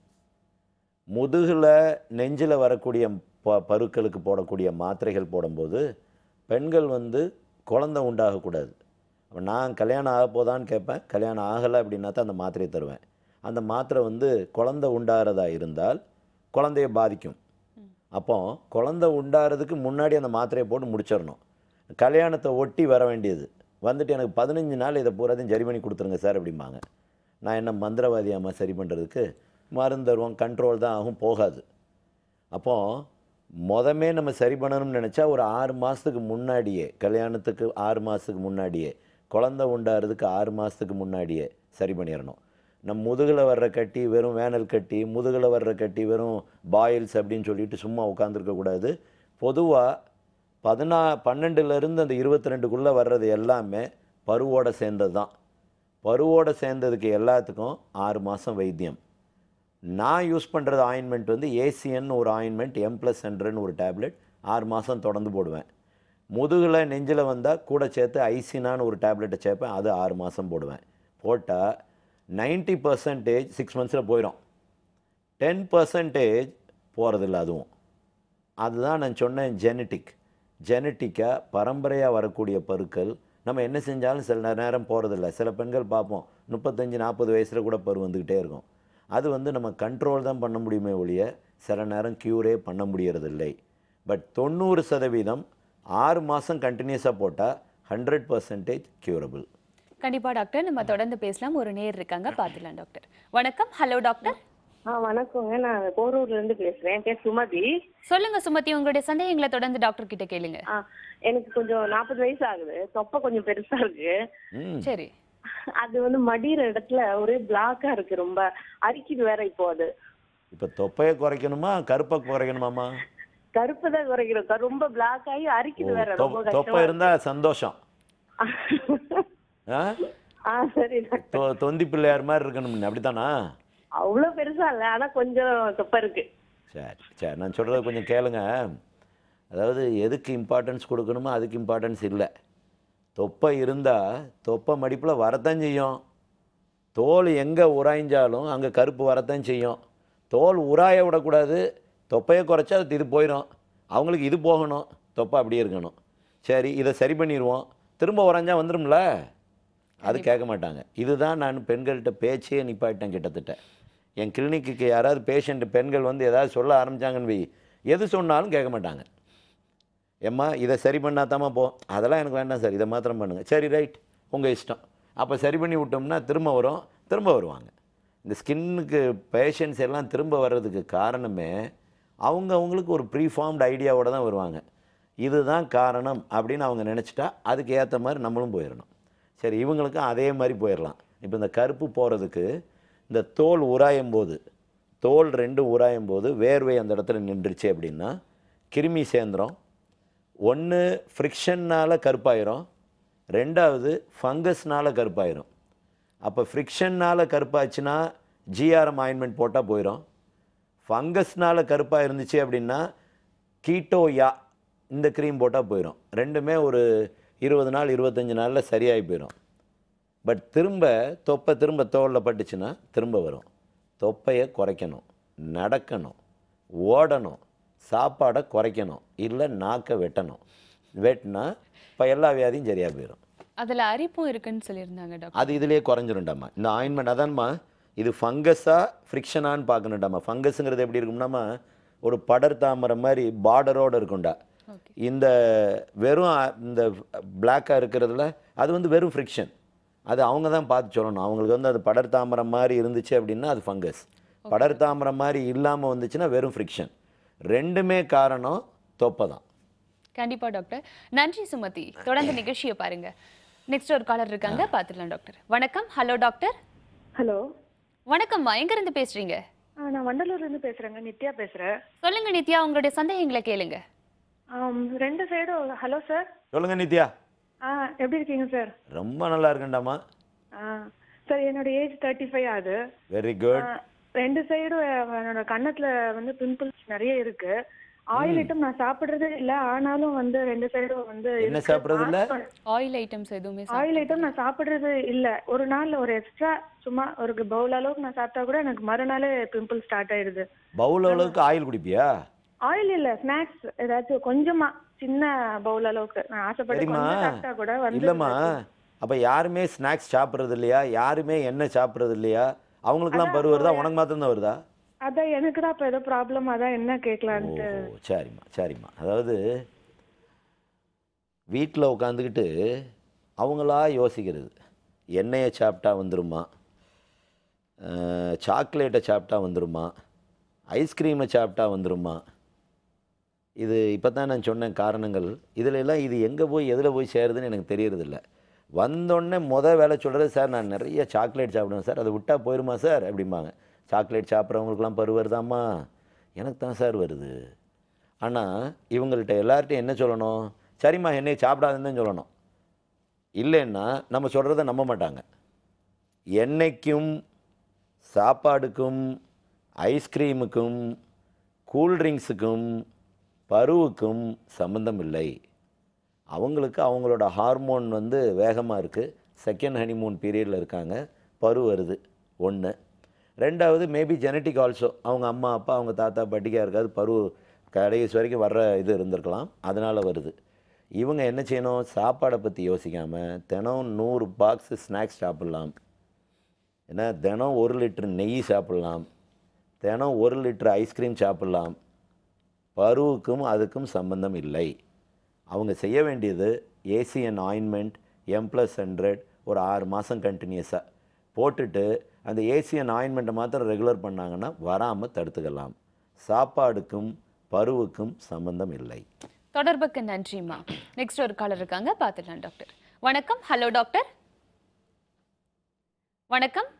முதுகில் நெஞ்சில் வரக்கூடிய ப பருக்களுக்கு போடக்கூடிய மாத்திரைகள் போடும்போது பெண்கள் வந்து குழந்தை உண்டாகக்கூடாது அப்ப நான் கல்யாணம் ஆக போதான்னு கேட்பேன் கல்யாணம் ஆகலை அப்படின்னா தான் அந்த மாத்திரையை தருவேன் அந்த மாத்திரை வந்து குழந்தை உண்டாகிறதா இருந்தால் குழந்தைய பாதிக்கும் அப்போ குழந்தை உண்டாகிறதுக்கு முன்னாடி அந்த மாத்திரையை போட்டு முடிச்சிடணும் கல்யாணத்தை ஒட்டி வர வேண்டியது வந்துட்டு எனக்கு பதினஞ்சு நாள் இதை பூராத்தையும் சரி பண்ணி கொடுத்துருங்க சார் அப்படிம்பாங்க நான் என்ன மந்திரவாதியாம்மா சரி பண்ணுறதுக்கு மருந்து தருவோம் கண்ட்ரோல் தான் ஆகும் போகாது அப்போ மொதமே நம்ம சரி பண்ணணும்னு நினச்சா ஒரு ஆறு மாதத்துக்கு முன்னாடியே கல்யாணத்துக்கு ஆறு மாதத்துக்கு முன்னாடியே குழந்தை உண்டாகிறதுக்கு ஆறு மாதத்துக்கு முன்னாடியே சரி பண்ணிடணும் நம்ம முதுகில் வர்ற கட்டி வெறும் வேனல் கட்டி முதுகில் வர்ற கட்டி வெறும் பாயில்ஸ் அப்படின்னு சொல்லிட்டு சும்மா உட்காந்துருக்கக்கூடாது பொதுவாக பதினா பன்னெண்டுலேருந்து அந்த இருபத்தி ரெண்டுக்குள்ளே வர்றது எல்லாமே பருவோட சேர்ந்தது தான் பருவோட சேர்ந்ததுக்கு எல்லாத்துக்கும் ஆறு மாதம் வைத்தியம் நான் யூஸ் பண்ணுறது ஆயின்மெண்ட் வந்து ஏசிஎன் ஒரு ஆயின்மெண்ட் எம் ப்ளஸ் ஹண்ட்ரட்னு ஒரு டேப்லெட் ஆறு மாதம் தொடர்ந்து போடுவேன் முதுகில் நெஞ்சில் வந்தால் கூட சேர்த்து ஐசினான்னு ஒரு டேப்லெட்டை சேர்ப்பேன் அது ஆறு மாதம் போடுவேன் போட்டால் 90% பர்சன்டேஜ் சிக்ஸ் மந்த்ஸில் போயிடும் டென் பர்சன்டேஜ் போகிறதில்ல அதுவும் அதுதான் நான் சொன்னேன் ஜெனட்டிக் ஜெனட்டிக்காக பரம்பரையாக வரக்கூடிய பருக்கள் நம்ம என்ன செஞ்சாலும் சில நேரம் போகிறதில்ல சில பெண்கள் பார்ப்போம் முப்பத்தஞ்சு நாற்பது வயசில் கூட பரு வந்துக்கிட்டே இருக்கும் அது வந்து நம்ம கண்ட்ரோல் தான் பண்ண முடியுமே ஒழிய சில நேரம் க்யூரே பண்ண முடியறதில்லை பட் தொண்ணூறு சதவீதம் ஆறு மாதம் கண்டினியூஸாக போட்டால் ஹண்ட்ரட் பர்சன்டேஜ் க்யூரபிள் கண்டிப்பா டாக்டர் நம்ம தொடர்ந்து பேசலாம் ஒரு நேர் இருக்காங்க பார்த்துலாம் டாக்டர் வணக்கம் ஹலோ டாக்டர் ஆ வணக்கங்க நான் போரூர்ல இருந்து பேசுறேன் என் பேர் சுமதி சொல்லுங்க சுமதி உங்களுடைய சந்தேகங்களை தொடர்ந்து டாக்டர் கிட்ட கேளுங்க ஆ எனக்கு கொஞ்சம் நாற்பது வயசு ஆகுது தொப்பை கொஞ்சம் பெருசா இருக்கு ம் சரி அது வந்து மடியிற இடத்துல ஒரே பிளாக்கா இருக்கு ரொம்ப அரிக்குது வேற இப்போ அது இப்போ தொப்பையை குறைக்கணுமா கருப்பை குறைக்கணுமாம்மா கருப்பு தான் குறைக்கிறோம் க- ரொம்ப பிளாக் ஆகி அரிக்குது வேற தொ- ரொம்ப தொப்பை கஷ்டமா இருந்தால் சந்தோஷம் ஆ ஆ சரி டாக்டர் தொ தொந்தி பிள்ளையார் மாதிரி இருக்கணும் அப்படித்தானா அவ்வளவு பெருசா இல்ல ஆனா கொஞ்சம் தொப்பை இருக்கு சரி சரி நான் சொல்கிறத கொஞ்சம் கேளுங்க அதாவது எதுக்கு இம்பார்ட்டன்ஸ் கொடுக்கணுமோ அதுக்கு இம்பார்ட்டன்ஸ் இல்லை தொப்பை இருந்தால் தொப்பை மடிப்பில் வரத்தான் செய்யும் தோல் எங்கே உராய்ஞ்சாலும் அங்கே கருப்பு வரத்தான் செய்யும் தோல் உராய விடக்கூடாது தொப்பையை குறைச்சா அது இது போயிடும் அவங்களுக்கு இது போகணும் தொப்பை அப்படியே இருக்கணும் சரி இதை சரி பண்ணிடுவோம் திரும்ப உறைஞ்சா வந்துடும்ல அது கேட்க மாட்டாங்க இதுதான் நான் பெண்கள்கிட்ட பேச்சே நிப்பாட்டேன் கிட்டத்தட்ட என் கிளினிக்கு யாராவது பேஷண்ட் பெண்கள் வந்து ஏதாவது சொல்ல ஆரம்பிச்சாங்கன்னு வை எது சொன்னாலும் கேட்க மாட்டாங்க ஏம்மா இதை சரி பண்ணாதாம்மா போ அதெல்லாம் எனக்கு வேண்டாம் சார் இதை மாத்திரம் பண்ணுங்கள் சரி ரைட் உங்கள் இஷ்டம் அப்போ சரி பண்ணி விட்டோம்னா திரும்ப வரும் திரும்ப வருவாங்க இந்த ஸ்கின்னுக்கு பேஷண்ட்ஸ் எல்லாம் திரும்ப வர்றதுக்கு காரணமே அவங்க அவங்களுக்கு ஒரு ப்ரீஃபார்ம்டு ஐடியாவோட தான் வருவாங்க இதுதான் காரணம் அப்படின்னு அவங்க நினச்சிட்டா அதுக்கு ஏற்ற மாதிரி நம்மளும் போயிடணும் சரி இவங்களுக்கும் அதே மாதிரி போயிடலாம் இப்போ இந்த கருப்பு போகிறதுக்கு இந்த தோல் உராயும் போது தோல் ரெண்டும் உராயும் போது வேர்வை அந்த இடத்துல நின்றுச்சு அப்படின்னா கிருமி சேர்ந்துரும் ஒன்று ஃப்ரிக்ஷன்னால் கருப்பாயிரும் ரெண்டாவது ஃபங்கஸ்னால் கருப்பாயிரும் அப்போ ஃப்ரிக்ஷன்னால் கருப்பாச்சுன்னா ஜிஆர்எம் ஆயின்மெண்ட் போட்டால் போயிடும் ஃபங்கஸ்னால் கருப்பாக இருந்துச்சு அப்படின்னா கீட்டோ யா இந்த க்ரீம் போட்டால் போயிடும் ரெண்டுமே ஒரு இருபது நாள் இருபத்தஞ்சி நாளில் சரியாகி போயிடும் பட் திரும்ப தொப்பை திரும்ப தோலில் பட்டுச்சுன்னா திரும்ப வரும் தொப்பையை குறைக்கணும் நடக்கணும் ஓடணும் சாப்பாடை குறைக்கணும் இல்லை நாக்கை வெட்டணும் வெட்டினா இப்போ எல்லா வியாதியும் சரியாக போயிடும் அதுல அரிப்பும் இருக்குன்னு சொல்லியிருந்தாங்க டாக்டர் அது இதுலேயே குறைஞ்சிருண்டாம்மா இந்த ஆயின்மெண்ட் அதான்மா இது ஃபங்கஸா ஃப்ரிக்ஷனான்னு பார்க்கணுண்டாம்மா ஃபங்கஸுங்கிறது எப்படி இருக்கும்னாமா ஒரு படர் தாமரை மாதிரி பார்டரோடு இருக்கும்டா ஓகே இந்த வெறும் அ- இந்த பிளாக்காக இருக்கிறதுல அது வந்து வெறும் ஃப்ரிக்ஷன் அது அவங்க தான் பார்த்து சொல்லணும் அவங்களுக்கு வந்து அது படர் தாமரை மாதிரி இருந்துச்சு அப்படின்னா அது ஃபங்கஸ் படர் தாமரை மாதிரி இல்லாமல் வந்துச்சுன்னா வெறும் ஃப்ரிக்ஷன் ரெண்டுமே காரணம் தொப்பை தான் கண்டிப்பா டாக்டர் நன்றி சுமதி தொடர்ந்து நிகழ்ச்சியை பாருங்க நெக்ஸ்ட் ஒரு காலர் இருக்காங்க பார்த்துடலாம் டாக்டர் வணக்கம் ஹலோ டாக்டர் ஹலோ வணக்கம்மா எங்க இருந்து பேசுறீங்க நான் வண்டலூர்ல இருந்து பேசுறேங்க நித்யா பேசுறேன் சொல்லுங்க நித்யா உங்களுடைய சந்தேகங்களை கேளுங்க ஆம், ரெண்டு சைடும் ஹலோ சார் சொல்லுங்க நித்யா ஆ எப்படி இருக்கீங்க சார் ரொம்ப நல்லா இருக்குண்டாமா ஆ சார் என்னோட ஏஜ் தேர்ட்டி ஃபைவ் ஆகுது வெரி குட் ஆ, ரெண்டு சைடும் என்னோட கன்னத்துல வந்து பிம்பிள்ஸ் நிறைய இருக்கு ஆயில் ஐட்டம் நான் சாப்பிடுறதே இல்ல ஆனாலும் வந்து ரெண்டு சைடும் வந்து என்ன சாப்பிடுறது இல்ல? ஆயில் ஐட்டம்ஸ் எதுவுமே சாப்பிட- ஆயில் ஐட்டம் நான் சாப்பிடுறது இல்ல ஒரு நாள்ல ஒரு எக்ஸ்ட்ரா சும்மா ஒரு பவுல் அளவுக்கு நான் சாப்பிட்டா கூட எனக்கு மறுநாளே பிம்பிள் ஸ்டார்ட் ஆயிடுது பவுல் அளவுக்கு ஆயில் குடிப்பியா ஆயில் இல்ல ஸ்நாக்ஸ் ஏதாச்சும் கொஞ்சமா சின்ன பவுல் அளவுக்கு நான் ஆசைப்பட்டு சரிம்மா கொஞ்சம் சாப்பிட்டா கூட வந்து இல்லைம்மா அப்போ யாருமே ஸ்நாக்ஸ் சாப்பிட்றது இல்லையா யாருமே எண்ணெய் சாப்பிட்றது இல்லையா அவங்களுக்குலாம் பரு வருதா உனக்கு மாத்திரம்தான் வருதா அதான் எனக்கு தான் இப்ப ஏதோ ப்ராப்ளம் அதான் என்ன ஓ கேட்கலான்ட்டு சரிம்மா சரிம்மா அதாவது வீட்டில் உட்காந்துக்கிட்டு அவங்களா யோசிக்கிறது எண்ணெயை சாப்பிட்டா வந்துருமா அஹ், சாக்லேட்டை சாப்பிட்டா வந்துருமா ஐஸ்கிரீமை சாப்பிட்டா வந்துருமா இது இப்போ தான் நான் சொன்ன காரணங்கள் இதில் எல்லாம் இது எங்கே போய் எதில் போய் சேருதுன்னு எனக்கு தெரியறதில்ல வந்தோடனே முத வேலை சொல்கிறது சார் நான் நிறைய சாக்லேட் சாப்பிடுவேன் சார் அதை விட்டால் போயிருமா சார் அப்படிம்பாங்க சாக்லேட் சாப்பிட்றவங்களுக்குலாம் பரு வருதாம்மா எனக்கு தான் சார் வருது ஆனால் இவங்கள்ட்ட எல்லார்ட்டையும் என்ன சொல்லணும் சரிம்மா என்னைய சாப்பிடாதுன்னு தான் சொல்லணும் இல்லைன்னா நம்ம சொல்கிறத நம்ப மாட்டாங்க எண்ணெய்க்கும் சாப்பாடுக்கும் ஐஸ்கிரீமுக்கும் கூல்ட்ரிங்க்ஸுக்கும் பருவுக்கும் சம்மந்தம் இல்லை அவங்களுக்கு அவங்களோட ஹார்மோன் வந்து வேகமாக இருக்குது செகண்ட் ஹனிமூன் பீரியடில் இருக்காங்க பரு வருது ஒன்று ரெண்டாவது மேபி ஜெனட்டிக் ஆல்சோ அவங்க அம்மா அப்பா அவங்க தாத்தா பாட்டிக்கா இருக்காது பரு கடைசி வரைக்கும் வர்ற இது இருந்திருக்கலாம் அதனால் வருது இவங்க என்ன செய்யணும் சாப்பாடை பற்றி யோசிக்காமல் தினம் நூறு பாக்ஸ் ஸ்நாக்ஸ் சாப்பிட்லாம் ஏன்னா தினம் ஒரு லிட்டர் நெய் சாப்பிட்லாம் தினம் ஒரு லிட்டர் ஐஸ்கிரீம் சாப்பிட்லாம் பருவுக்கும் அதுக்கும் சம்பந்தம் இல்லை அவங்க செய்ய வேண்டியது ஏசியன் ஆயின்மெண்ட் எம் ப்ளஸ் ஹண்ட்ரட் ஒரு ஆறு மாதம் கண்டினியூஸாக போட்டுட்டு அந்த ஏசியன் ஆயின்மெண்ட்டை மாத்திரம் ரெகுலர் பண்ணாங்கன்னா வராமல் தடுத்துக்கலாம் சாப்பாடுக்கும் பருவுக்கும் சம்பந்தம் இல்லை தொடர்புக்கு நன்றிம்மா நெக்ஸ்ட் ஒரு காலர் இருக்காங்க பார்த்துடலாம் டாக்டர் வணக்கம் ஹலோ டாக்டர் வணக்கம்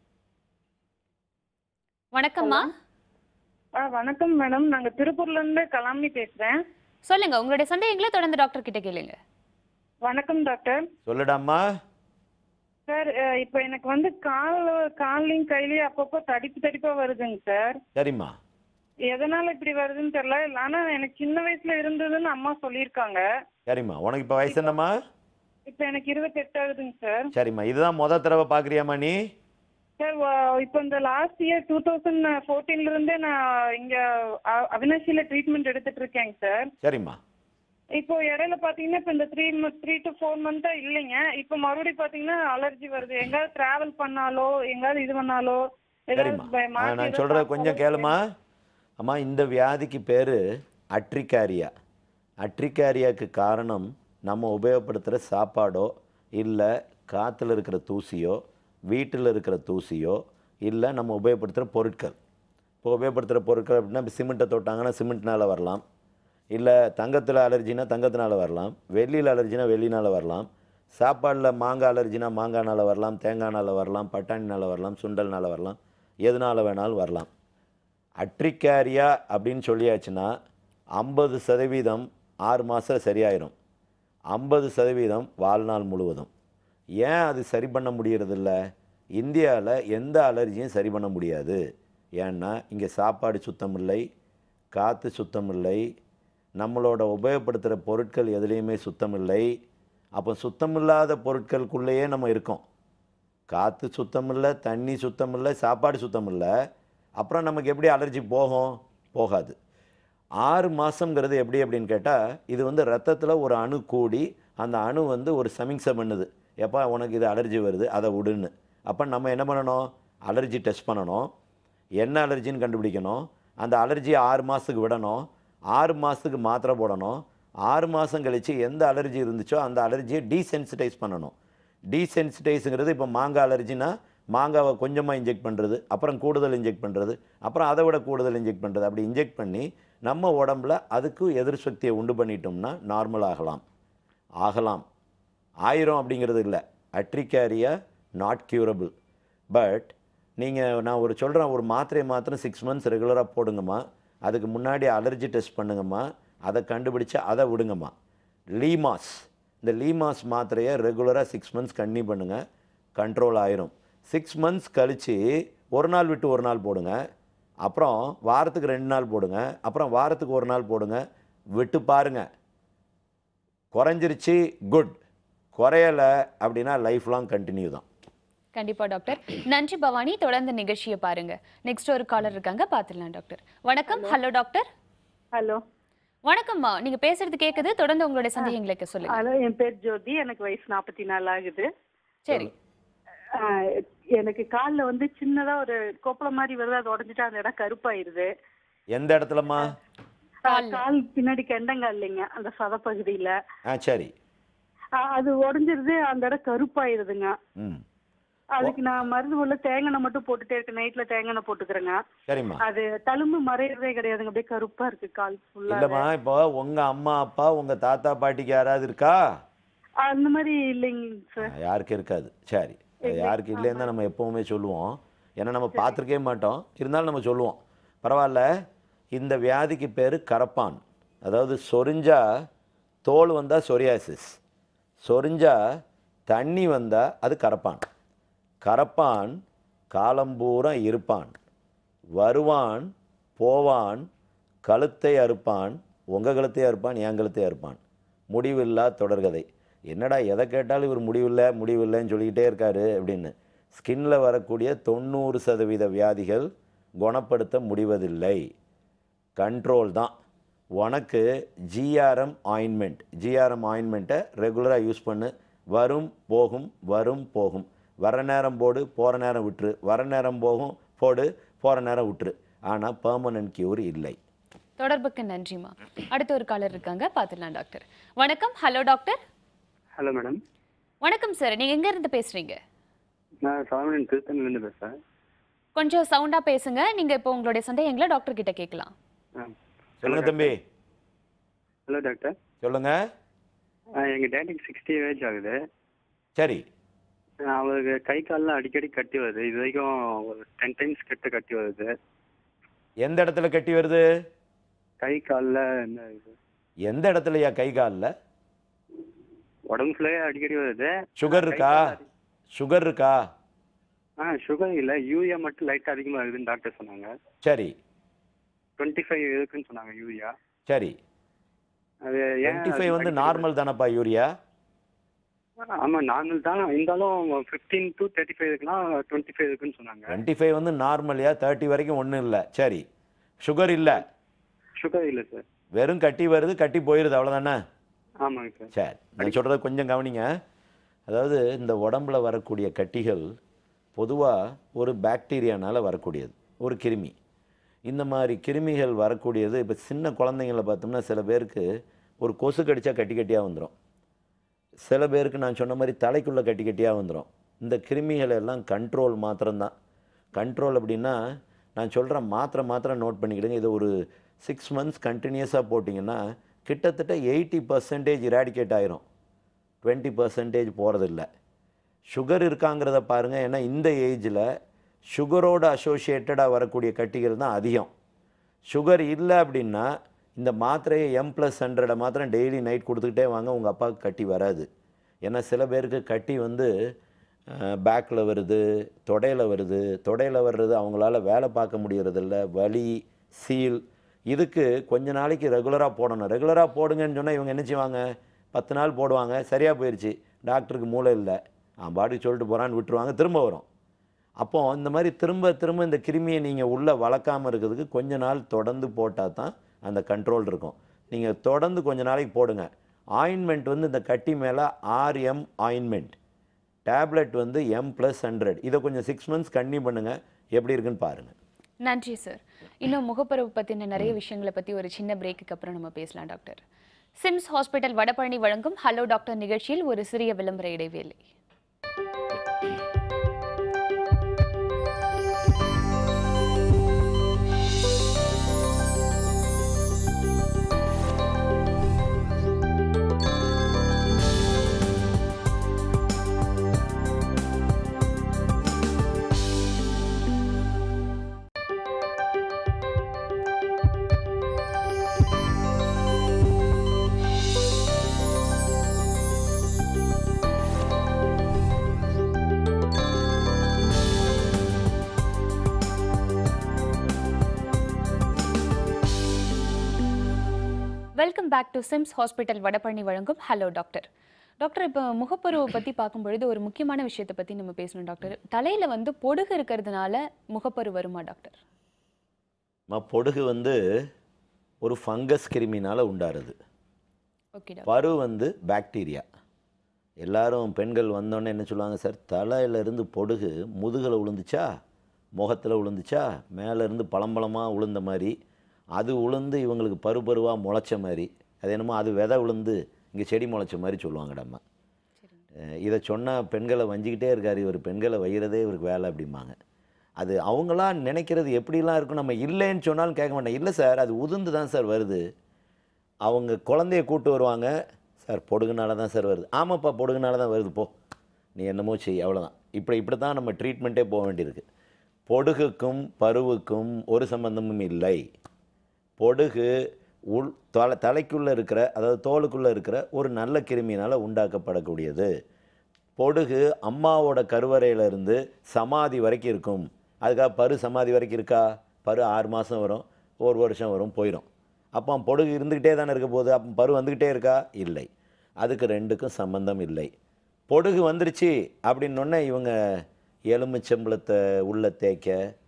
வணக்கம்மா ஆ வணக்கம் மேடம் நாங்க திருப்பூர்ல இருந்து கலாமி பேசுறேன் சொல்லுங்க உங்களுடைய சந்தேகங்களை தொடர்ந்து டாக்டர் கிட்ட கேளுங்க வணக்கம் டாக்டர் சொல்லுடாம்மா சார் அஹ், இப்போ எனக்கு வந்து கால் கால்லையும் கையிலயும் அப்பப்போ தடிப்பு தடிப்பா வருதுங்க சார் சரிம்மா எதனால இப்படி வருதுன்னு தெரியல ஆனா எனக்கு சின்ன வயசுல இருந்ததுன்னு அம்மா சொல்லியிருக்காங்க சரிம்மா உனக்கு இப்போ வயசு என்னம்மா இப்போ எனக்கு இருபத்தெட்டு ஆகுதுங்க சார் சரிம்மா இதுதான் முத தடவை பார்க்குறியாம்மா நீ சார் வ- இப்போ இந்த லாஸ்ட் இயர் டூ தௌசண்ட் ஃபோர்டீன்ல இருந்தே நான் இங்க அ- அவினாஷில ட்ரீட்மெண்ட் எடுத்துட்டு இருக்கேங்க சார் சரிம்மா இப்போ இடையில பாத்தீங்கன்னா இப்போ இந்த த்ரீ த்ரீ டு ஃபோர் மந்த்தா இல்லைங்க இப்போ மறுபடியும் பாத்தீங்கன்னா அலர்ஜி வருது எங்காவது டிராவல் பண்ணாலோ எங்காவது இது பண்ணாலோ சரிம்மா ப- ஆ, மாத்தி நான் ஏதாவது சொல்கிறத சாப்பிட்டாலும் கொஞ்சம் கேளுமா அம்மா இந்த வியாதிக்கு பேர் அட்ரிகாரியா அட்ரிகாரியாக்கு காரணம் நம்ம உபயோகப்படுத்துகிற சாப்பாடோ இல்லை காற்றுல இருக்கிற தூசியோ வீட்டில் இருக்கிற தூசியோ இல்லை நம்ம உபயோகப்படுத்துகிற பொருட்கள் இப்போ உபயோகப்படுத்துகிற பொருட்கள் அப்படின்னா இப்போ சிமெண்ட்டை தொட்டாங்கன்னா சிமெண்ட்னால வரலாம் இல்லை தங்கத்தில் அலர்ஜினா தங்கத்தினால வரலாம் வெள்ளியில் அலர்ஜினா வெள்ளினால வரலாம் சாப்பாடில் மாங்காய் அலர்ஜினா மாங்காய்னால வரலாம் தேங்காய்னால வரலாம் பட்டாணினால வரலாம் சுண்டல்னால வரலாம் எதனால வேணாலும் வரலாம் அட்ரிகாரியா அப்படின்னு சொல்லியாச்சுன்னா ஐம்பது சதவீதம் ஆறு மாதம் சரியாயிரும் ஐம்பது சதவீதம் வாழ்நாள் முழுவதும் ஏன் அது சரி பண்ண முடியறதில்ல இந்தியாவில் எந்த அலர்ஜியும் சரி பண்ண முடியாது ஏன்னா இங்கே சாப்பாடு சுத்தம் இல்லை காற்று சுத்தம் இல்லை நம்மளோட உபயோகப்படுத்துகிற பொருட்கள் எதுலேயுமே சுத்தம் இல்லை அப்போ சுத்தமில்லாத பொருட்களுக்குள்ளேயே நம்ம இருக்கோம் காற்று சுத்தம் இல்லை தண்ணி சுத்தம் இல்லை சாப்பாடு சுத்தம் இல்லை அப்புறம் நமக்கு எப்படி அலர்ஜி போகும் போகாது ஆறு மாதங்கிறது எப்படி அப்படின்னு கேட்டால் இது வந்து ரத்தத்தில் ஒரு அணு கூடி அந்த அணு வந்து ஒரு சமிக்சை பண்ணுது எப்பா உனக்கு இது அலர்ஜி வருது அதை விடுன்னு அப்போ நம்ம என்ன பண்ணணும் அலர்ஜி டெஸ்ட் பண்ணணும் என்ன அலர்ஜின்னு கண்டுபிடிக்கணும் அந்த அலர்ஜியை ஆறு மாதத்துக்கு விடணும் ஆறு மாதத்துக்கு மாத்திரை போடணும் ஆறு மாதம் கழித்து எந்த அலர்ஜி இருந்துச்சோ அந்த அலர்ஜியை டீசென்சிட்டைஸ் பண்ணணும் டீசென்சிட்டைஸுங்கிறது இப்போ மாங்காய் அலர்ஜினா மாங்காவை கொஞ்சமாக இன்ஜெக்ட் பண்ணுறது அப்புறம் கூடுதல் இன்ஜெக்ட் பண்ணுறது அப்புறம் அதை விட கூடுதல் இன்ஜெக்ட் பண்ணுறது அப்படி இன்ஜெக்ட் பண்ணி நம்ம உடம்புல அதுக்கு எதிர் சக்தியை உண்டு பண்ணிட்டோம்னா நார்மல் ஆகலாம் ஆகலாம் ஆயிரம் அப்படிங்கிறது இல்லை அட்ரிகேரியா நாட் க்யூரபிள் பட் நீங்கள் நான் ஒரு சொல்கிறேன் ஒரு மாத்திரை மாத்திரம் சிக்ஸ் மந்த்ஸ் ரெகுலராக போடுங்கம்மா அதுக்கு முன்னாடி அலர்ஜி டெஸ்ட் பண்ணுங்கம்மா அதை கண்டுபிடிச்சு அதை விடுங்கம்மா லீமாஸ் இந்த லீமாஸ் மாத்திரையை ரெகுலராக சிக்ஸ் மந்த்ஸ் கன்னியூ பண்ணுங்கள் கண்ட்ரோல் ஆயிரும் சிக்ஸ் மந்த்ஸ் கழித்து ஒரு நாள் விட்டு ஒரு நாள் போடுங்க அப்புறம் வாரத்துக்கு ரெண்டு நாள் போடுங்க அப்புறம் வாரத்துக்கு ஒரு நாள் போடுங்க விட்டு பாருங்கள் குறைஞ்சிருச்சு குட் குறையலை அப்படின்னா லைஃப் லாங் கண்டினியூ தான் கண்டிப்பா டாக்டர் நன்றி பவானி தொடர்ந்து நிகழ்ச்சியை பாருங்க நெக்ஸ்ட் ஒரு காலர் இருக்காங்க பாத்துடலாம் டாக்டர் வணக்கம் ஹலோ டாக்டர் ஹலோ வணக்கம்மா நீங்க பேசுறது கேக்குது தொடர்ந்து உங்களுடைய சந்தேகங்களுக்கு சொல்லுங்க ஹலோ என் பேர் ஜோதி எனக்கு வயசு நாற்பத்தி நாலு ஆகுது சரி ஆஹ் எனக்கு கால்ல வந்து சின்னதா ஒரு கொப்பளம் மாதிரி வருது அது உடஞ்சிட்டா அந்த இடம் கருப்பாயிருது எந்த இடத்துலம்மா ஆஹ் கால் பின்னாடி கெண்டங்கால் இல்லைங்க அந்த சதப்பகுதியில ஆ சரி ஆஹ் அது உடஞ்சிருது அந்த இடம் கருப்பாயிருதுங்க ம் அதுக்கு நான் மருந்து உள்ள தேங்காய் மட்டும் போட்டுட்டே இருக்கேன் நைட்ல தேங்காய் போட்டுக்கிறேங்க சரிம்மா அது தழும்பு மறையறதே கிடையாதுங்க அப்படியே கருப்பா இருக்கு கால் ஃபுல்லா இல்லைம்மா இப்போ உங்கள் அம்மா அப்பா உங்கள் தாத்தா பாட்டிக்கு யாராவது இருக்கா அந்த மாதிரி இல்லைங்க சார் யாருக்கு இருக்காது சரி அது யாருக்கு இல்லைன்னு தான் நம்ம எப்போவுமே சொல்லுவோம் ஏன்னா நம்ம பார்த்துருக்கவே மாட்டோம் இருந்தாலும் நம்ம சொல்லுவோம் பரவாயில்ல இந்த வியாதிக்கு பேர் கரப்பான் அதாவது சொரிஞ்சா தோல் வந்தால் சொரியாசிஸ் சொரிஞ்சா தண்ணி வந்தால் அது கரப்பான் கரப்பான் காலம்பூரா இருப்பான் வருவான் போவான் கழுத்தை அறுப்பான் உங்கள் கழுத்தை அறுப்பான் என் கழுத்தை அறுப்பான் முடிவில்லா தொடர்கதை என்னடா எதை கேட்டாலும் இவர் முடிவில்லை முடிவில்லைன்னு சொல்லிக்கிட்டே இருக்காரு அப்படின்னு ஸ்கின்ல வரக்கூடிய தொண்ணூறு சதவீத வியாதிகள் குணப்படுத்த முடிவதில்லை கண்ட்ரோல் தான் உனக்கு ஜிஆர்எம் ஆயின்மெண்ட் ஜிஆர்எம் ஆயின்மெண்ட்டை ரெகுலராக யூஸ் பண்ணு வரும் போகும் வரும் போகும் வர நேரம் போடு போகிற நேரம் விட்டுரு வர நேரம் போகும் போடு போகிற நேரம் விட்டுரு ஆனால் பெர்மனன்ட் கியூர் இல்லை தொடர்புக்கு நன்றிமா அடுத்த ஒரு காலர் இருக்காங்க பாத்துடலாம் டாக்டர் வணக்கம் ஹலோ டாக்டர் ஹலோ மேடம் வணக்கம் சார் நீங்க எங்க இருந்து பேசுறீங்க நான் சாமியன் திருத்தணிலேருந்து பேசுகிறேன் கொஞ்சம் சவுண்டா பேசுங்க நீங்க இப்போ உங்களுடைய சந்தேகங்களை டாக்டர் கிட்ட கேட்கலாம் ஆ சொல்லுங்க தம்பி ஹலோ டாக்டர் சொல்லுங்க எங்கள் டேடிக்கு சிக்ஸ்டி ஏஜ் ஆகுது சரி ஆ, அவருக்கு கை கால்லாம் அடிக்கடி கட்டி வருது இது வரைக்கும் ஒரு டென் டைம்ஸ் கிட்ட கட்டி வருது எந்த இடத்துல கட்டி வருது கை காலில் என்ன இது எந்த இடத்துலயா கை காலில் உடம்பு ஃபுல்லாக அடிக்கடி வருது சுகர் இருக்கா சுகர் இருக்கா ஆ சுகர் இல்லை யூரியா மட்டும் லைட்டாக அதிகமாக இருக்குதுன்னு டாக்டர் சொன்னாங்க சரி டுவெண்ட்டி ஃபைவ் இருக்குன்னு சொன்னாங்க யூரியா சரி அது ஏன் டுவெண்ட்டி ஃபைவ் வந்து நார்மல் தானப்பா யூரியா ஆமாம் நார்மல் தான் இருந்தாலும் ஃபிஃப்டீன் டு தேர்ட்டி ஃபைவ் இருக்குன்னா டுவெண்ட்டி ஃபைவ் இருக்குன்னு சொன்னாங்க டுவெண்ட்டி ஃபைவ் வந்து நார்மல்யா தேர்ட்டி வரைக்கும் ஒன்றும் இல்லை சரி சுகர் இல்லை சுகர் இல்லை சார் வெறும் கட்டி வருது கட்டி போயிடுது அவ்வளோதானே ஆமாங்க சார் சரி நான் சொல்கிறத கொஞ்சம் கவனிங்க அதாவது இந்த உடம்புல வரக்கூடிய கட்டிகள் பொதுவாக ஒரு பாக்டீரியானால வரக்கூடியது ஒரு கிருமி இந்த மாதிரி கிருமிகள் வரக்கூடியது இப்போ சின்ன குழந்தைங்கள பார்த்தோம்னா சில பேருக்கு ஒரு கொசு கடிச்சா கட்டி கட்டியாக வந்துடும் சில பேருக்கு நான் சொன்ன மாதிரி தலைக்குள்ளே கட்டி கட்டியாக வந்துடும் இந்த கிருமிகள் எல்லாம் கண்ட்ரோல் மாத்திரம்தான் கண்ட்ரோல் அப்படின்னா நான் சொல்கிற மாத்திரை மாத்திரம் நோட் பண்ணிக்கிடுங்க இது ஒரு சிக்ஸ் மந்த்ஸ் கண்டினியூஸாக போட்டிங்கன்னா கிட்டத்தட்ட எயிட்டி பர்சன்டேஜ் இராடிகேட் ஆயிரும் டுவெண்ட்டி பர்சன்டேஜ் போகிறதில்ல சுகர் இருக்காங்கிறத பாருங்கள் ஏன்னா இந்த ஏஜில் சுகரோடு அசோசியேட்டடாக வரக்கூடிய கட்டிகள் தான் அதிகம் சுகர் இல்லை அப்படின்னா இந்த மாத்திரையை எம் ப்ளஸ் ஹண்ட்ரடை மாத்திரம் டெய்லி நைட் கொடுத்துக்கிட்டே வாங்க உங்கள் அப்பாவுக்கு கட்டி வராது ஏன்னா சில பேருக்கு கட்டி வந்து பேக்கில் வருது தொடையில் வருது தொடையில் வர்றது அவங்களால வேலை பார்க்க முடியறதில்ல வலி சீல் இதுக்கு கொஞ்ச நாளைக்கு ரெகுலராக போடணும் ரெகுலராக போடுங்கன்னு சொன்னால் இவங்க என்ன செய்வாங்க பத்து நாள் போடுவாங்க சரியாக போயிடுச்சு டாக்டருக்கு மூளை இல்லை அவன் பாட்டுக்கு சொல்லிட்டு போகிறான்னு விட்டுருவாங்க திரும்ப வரும் அப்போது இந்த மாதிரி திரும்ப திரும்ப இந்த கிருமியை நீங்கள் உள்ளே வளர்க்காமல் இருக்கிறதுக்கு கொஞ்ச நாள் தொடர்ந்து போட்டால் தான் அந்த கண்ட்ரோல் இருக்கும் நீங்கள் தொடர்ந்து கொஞ்ச நாளைக்கு போடுங்க ஆயின்மெண்ட் வந்து இந்த கட்டி மேலே ஆர்எம் ஆயின்மெண்ட் டேப்லெட் வந்து எம் ப்ளஸ் ஹண்ட்ரட் இதை கொஞ்சம் சிக்ஸ் மந்த்ஸ் கன்னியூ பண்ணுங்கள் எப்படி இருக்குன்னு பாருங்கள் நன்றி சார் இன்னும் முகப்பருவு பற்றின நிறைய விஷயங்களை பற்றி ஒரு சின்ன பிரேக்குக்கு அப்புறம் நம்ம பேசலாம் டாக்டர் சிம்ஸ் ஹாஸ்பிட்டல் வடபழனி வழங்கும் ஹலோ டாக்டர் நிகழ்ச்சியில் ஒரு சிறிய விளம்பர இடைவேளை welcome back to SIMS hospital Vadapalani வழங்கும் ஹலோ டாக்டர் டாக்டர் இப்போ முகப்பருவை பற்றி பார்க்கும்பொழுது ஒரு முக்கியமான விஷயத்தை பற்றி நம்ம பேசணும் டாக்டர் தலையில் வந்து பொடுகு இருக்கிறதுனால முகப்பரு வருமா டாக்டர் ம பொடுகு வந்து ஒரு ஃபங்கஸ் கிருமினால் உண்டாருது ஓகே டாக்டர் பரு வந்து பாக்டீரியா எல்லாரும் பெண்கள் வந்தோடனே என்ன சொல்லுவாங்க சார் தலையில இருந்து பொடுகு முதுகில் விழுந்துச்சா முகத்தில் விழுந்துச்சா மேலே இருந்து பழம்பழமாக விழுந்த மாதிரி அது விழுந்து இவங்களுக்கு பரு பருவாக முளைச்ச மாதிரி அது என்னமோ அது விதை விழுந்து இங்கே செடி முளைச்ச மாதிரி சொல்லுவாங்க நம்ம அஹ் இதை சொன்னால் பெண்களை வஞ்சிக்கிட்டே இருக்கார் இவர் பெண்களை வைகிறதே இவருக்கு வேலை அப்படிம்பாங்க அது அவங்களா நினைக்கிறது எப்படிலாம் இருக்கும் நம்ம இல்லைன்னு சொன்னாலும் கேட்க மாட்டேன் இல்லை சார் அது உதிர்ந்து தான் சார் வருது அவங்க குழந்தைய கூட்டு வருவாங்க சார் பொடுகுனால தான் சார் வருது ஆமாப்பா பொடுகுனால தான் வருது போ நீ என்னமோ செய் அவ்வளோதான் இப்படி இப்படி தான் நம்ம ட்ரீட்மெண்ட்டே போக வேண்டியிருக்கு பொடுகுக்கும் பருவுக்கும் ஒரு சம்பந்தமும் இல்லை பொடுகு உள் தலை தலைக்குள்ளே இருக்கிற அதாவது தோலுக்குள்ளே இருக்கிற ஒரு நல்ல கிருமியினால் உண்டாக்கப்படக்கூடியது பொடுகு அம்மாவோட கருவறையில இருந்து சமாதி வரைக்கும் இருக்கும் அதுக்காக பரு சமாதி வரைக்கும் இருக்கா பரு ஆறு மாதம் வரும் ஒரு வருஷம் வரும் போயிடும் அப்போ பொடுகு இருந்துக்கிட்டே தானே இருக்க போகுது அப்போ பரு வந்துக்கிட்டே இருக்கா இல்லை அதுக்கு ரெண்டுக்கும் சம்பந்தம் இல்லை பொடுகு வந்துருச்சு அப்படின்னொன்னே இவங்க எலுமிச்சம்பளத்தை உள்ள தேய்க்க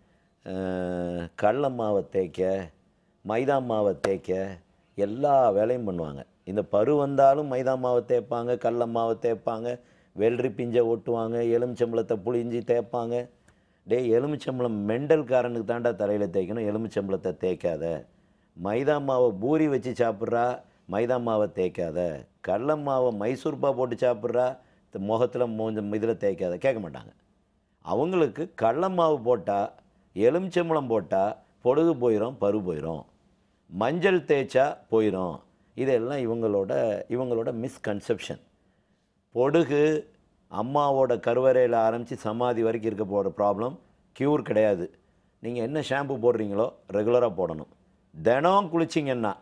அஹ், கடல மாவை தேய்க்க மைதா மாவை தேய்க்க எல்லா வேலையும் பண்ணுவாங்க இந்த பரு வந்தாலும் மைதா மாவை தேய்ப்பாங்க கடல மாவை தேய்ப்பாங்க வெள்ளரி பிஞ்சை ஒட்டுவாங்க எலுமிச்சம்பளத்தை புளிஞ்சி தேய்ப்பாங்க டேய் எலுமிச்சம்பளம் மெண்டல்காரனுக்கு தாண்டா தலையில் தேய்க்கணும் எலுமிச்சம்பளத்தை தேய்க்காத மைதா மாவை பூரி வச்சு சாப்பிட்றா மைதா மாவை தேய்க்காத கடல மாவை மைசூர்பா போட்டு சாப்பிட்றா முகத்தில் மூஞ்ச இதில் தேய்க்காத கேட்க மாட்டாங்க அவங்களுக்கு கடல மாவு போட்டால் எலுமிச்சம்பழம் போட்டால் பொடுகு போயிடும் பரு போயிடும் மஞ்சள் தேய்ச்சா போயிடும் இதெல்லாம் இவங்களோட இவங்களோட மிஸ்கன்செப்ஷன் பொடுகு அம்மாவோட கருவறையில் ஆரம்பித்து சமாதி வரைக்கும் இருக்க போகிற ப்ராப்ளம் க்யூர் கிடையாது நீங்கள் என்ன ஷாம்பு போடுறீங்களோ ரெகுலராக போடணும் தினம் குளிச்சிங்கன்னா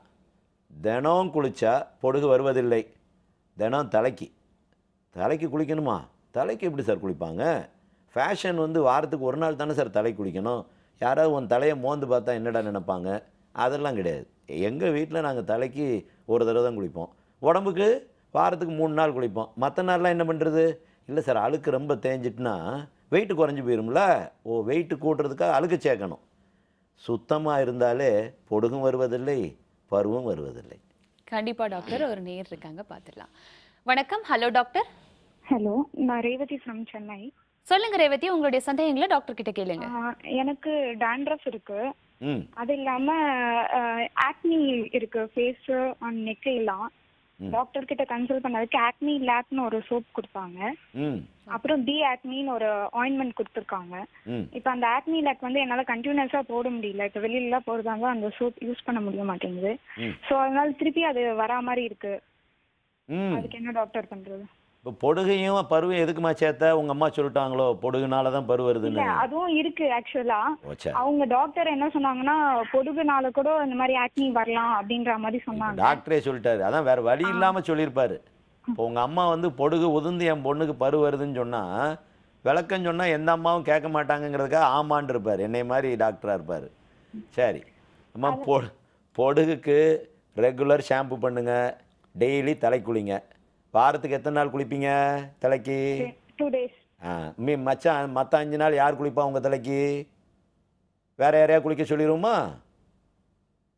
தினம் குளித்தா பொடுகு வருவதில்லை தினம் தலைக்கு தலைக்கு குளிக்கணுமா தலைக்கு எப்படி சார் குளிப்பாங்க ஃபேஷன் வந்து வாரத்துக்கு ஒரு நாள் தானே சார் தலை குளிக்கணும் யாராவது உன் தலையை மோந்து பார்த்தா என்னடா நினைப்பாங்க அதெல்லாம் கிடையாது எங்கள் வீட்டில் நாங்கள் தலைக்கு ஒரு தடவை தான் குளிப்போம் உடம்புக்கு வாரத்துக்கு மூணு நாள் குளிப்போம் மற்ற நாள்லாம் என்ன பண்ணுறது இல்லை சார் அழுக்கு ரொம்ப தேஞ்சிட்டுனா வெயிட் குறைஞ்சி போயிரும்ல ஓ வெயிட் கூட்டுறதுக்காக அழுக்கு சேர்க்கணும் சுத்தமாக இருந்தாலே பொடுகும் வருவதில்லை பருவம் வருவதில்லை கண்டிப்பா டாக்டர் ஒரு நேர் இருக்காங்க பார்த்துடலாம் வணக்கம் ஹலோ டாக்டர் ஹலோ நான் ரேவதி ஃப்ரம் சென்னை சொல்லுங்க ரேவதி உங்களுடைய சந்தேகங்களை டாக்டர் கிட்ட கேளுங்க ஆஹ் எனக்கு dandruff இருக்கு ம் அது இல்லாம ஆக்னி இருக்கு ஃபேஸ் அண்ட் நெக் எல்லாம் ம். டாக்டர் கிட்ட கன்சல்ட் பண்ணதுக்கு ஆக்னி லேக்னு ஒரு சோப் கொடுத்தாங்க ம் அப்புறம் டி ஆக்னின்னு ஒரு ஆயின்மெண்ட் கொடுத்துருக்காங்க ம் இப்போ அந்த ஆக்னி லேக் வந்து என்னால கண்டினியூஸா போட முடியல இப்போ வெளியில போறதாங்க அந்த சோப் யூஸ் பண்ண முடிய மாட்டேங்குது ம். ஸோ அதனால திருப்பி அது வரா மாதிரி இருக்கு ம் அதுக்கு என்ன டாக்டர் பண்றது இப்போ பொடுகையும் பருவையும் எதுக்குமா சேர்த்த உங்கள் அம்மா சொல்லிட்டாங்களோ பொடுகுனால தான் பரு இல்ல வருதுன்னு அதுவும் இருக்கு ஆக்சுவலா ஓச்சா அவங்க டாக்டர் என்ன சொன்னாங்கன்னா பொடுகுனால கூட இந்த மாதிரி ஆக்னி வரலாம் அப்படின்ற மாதிரி சொன்னாங்க டாக்டரே சொல்லிட்டாரு அதான் வேற வழி இல்லாமல் சொல்லியிருப்பாரு இப்போ உங்கள் அம்மா வந்து பொடுகு உதிர்ந்து என் பொண்ணுக்கு பரு வருதுன்னு சொன்னால் விளக்கம் சொன்னால் எந்த அம்மாவும் கேட்க மாட்டாங்கங்கிறதுக்காக ஆமான்னு இருப்பார் என்னை மாதிரி டாக்டராக இருப்பார் சரி அம்மா பொ பொடுகுக்கு ரெகுலர் ஷாம்பு பண்ணுங்க டெய்லி தலை குளிங்க வாரத்துக்கு எத்தனை நாள் குளிப்பீங்க தலைக்கு டூ டேஸ் ஆ மீ மச்சான் மற்ற அஞ்சு நாள் யார் குளிப்பா உங்கள் தலைக்கு வேற யாரையா குளிக்க சொல்லிடுவோமா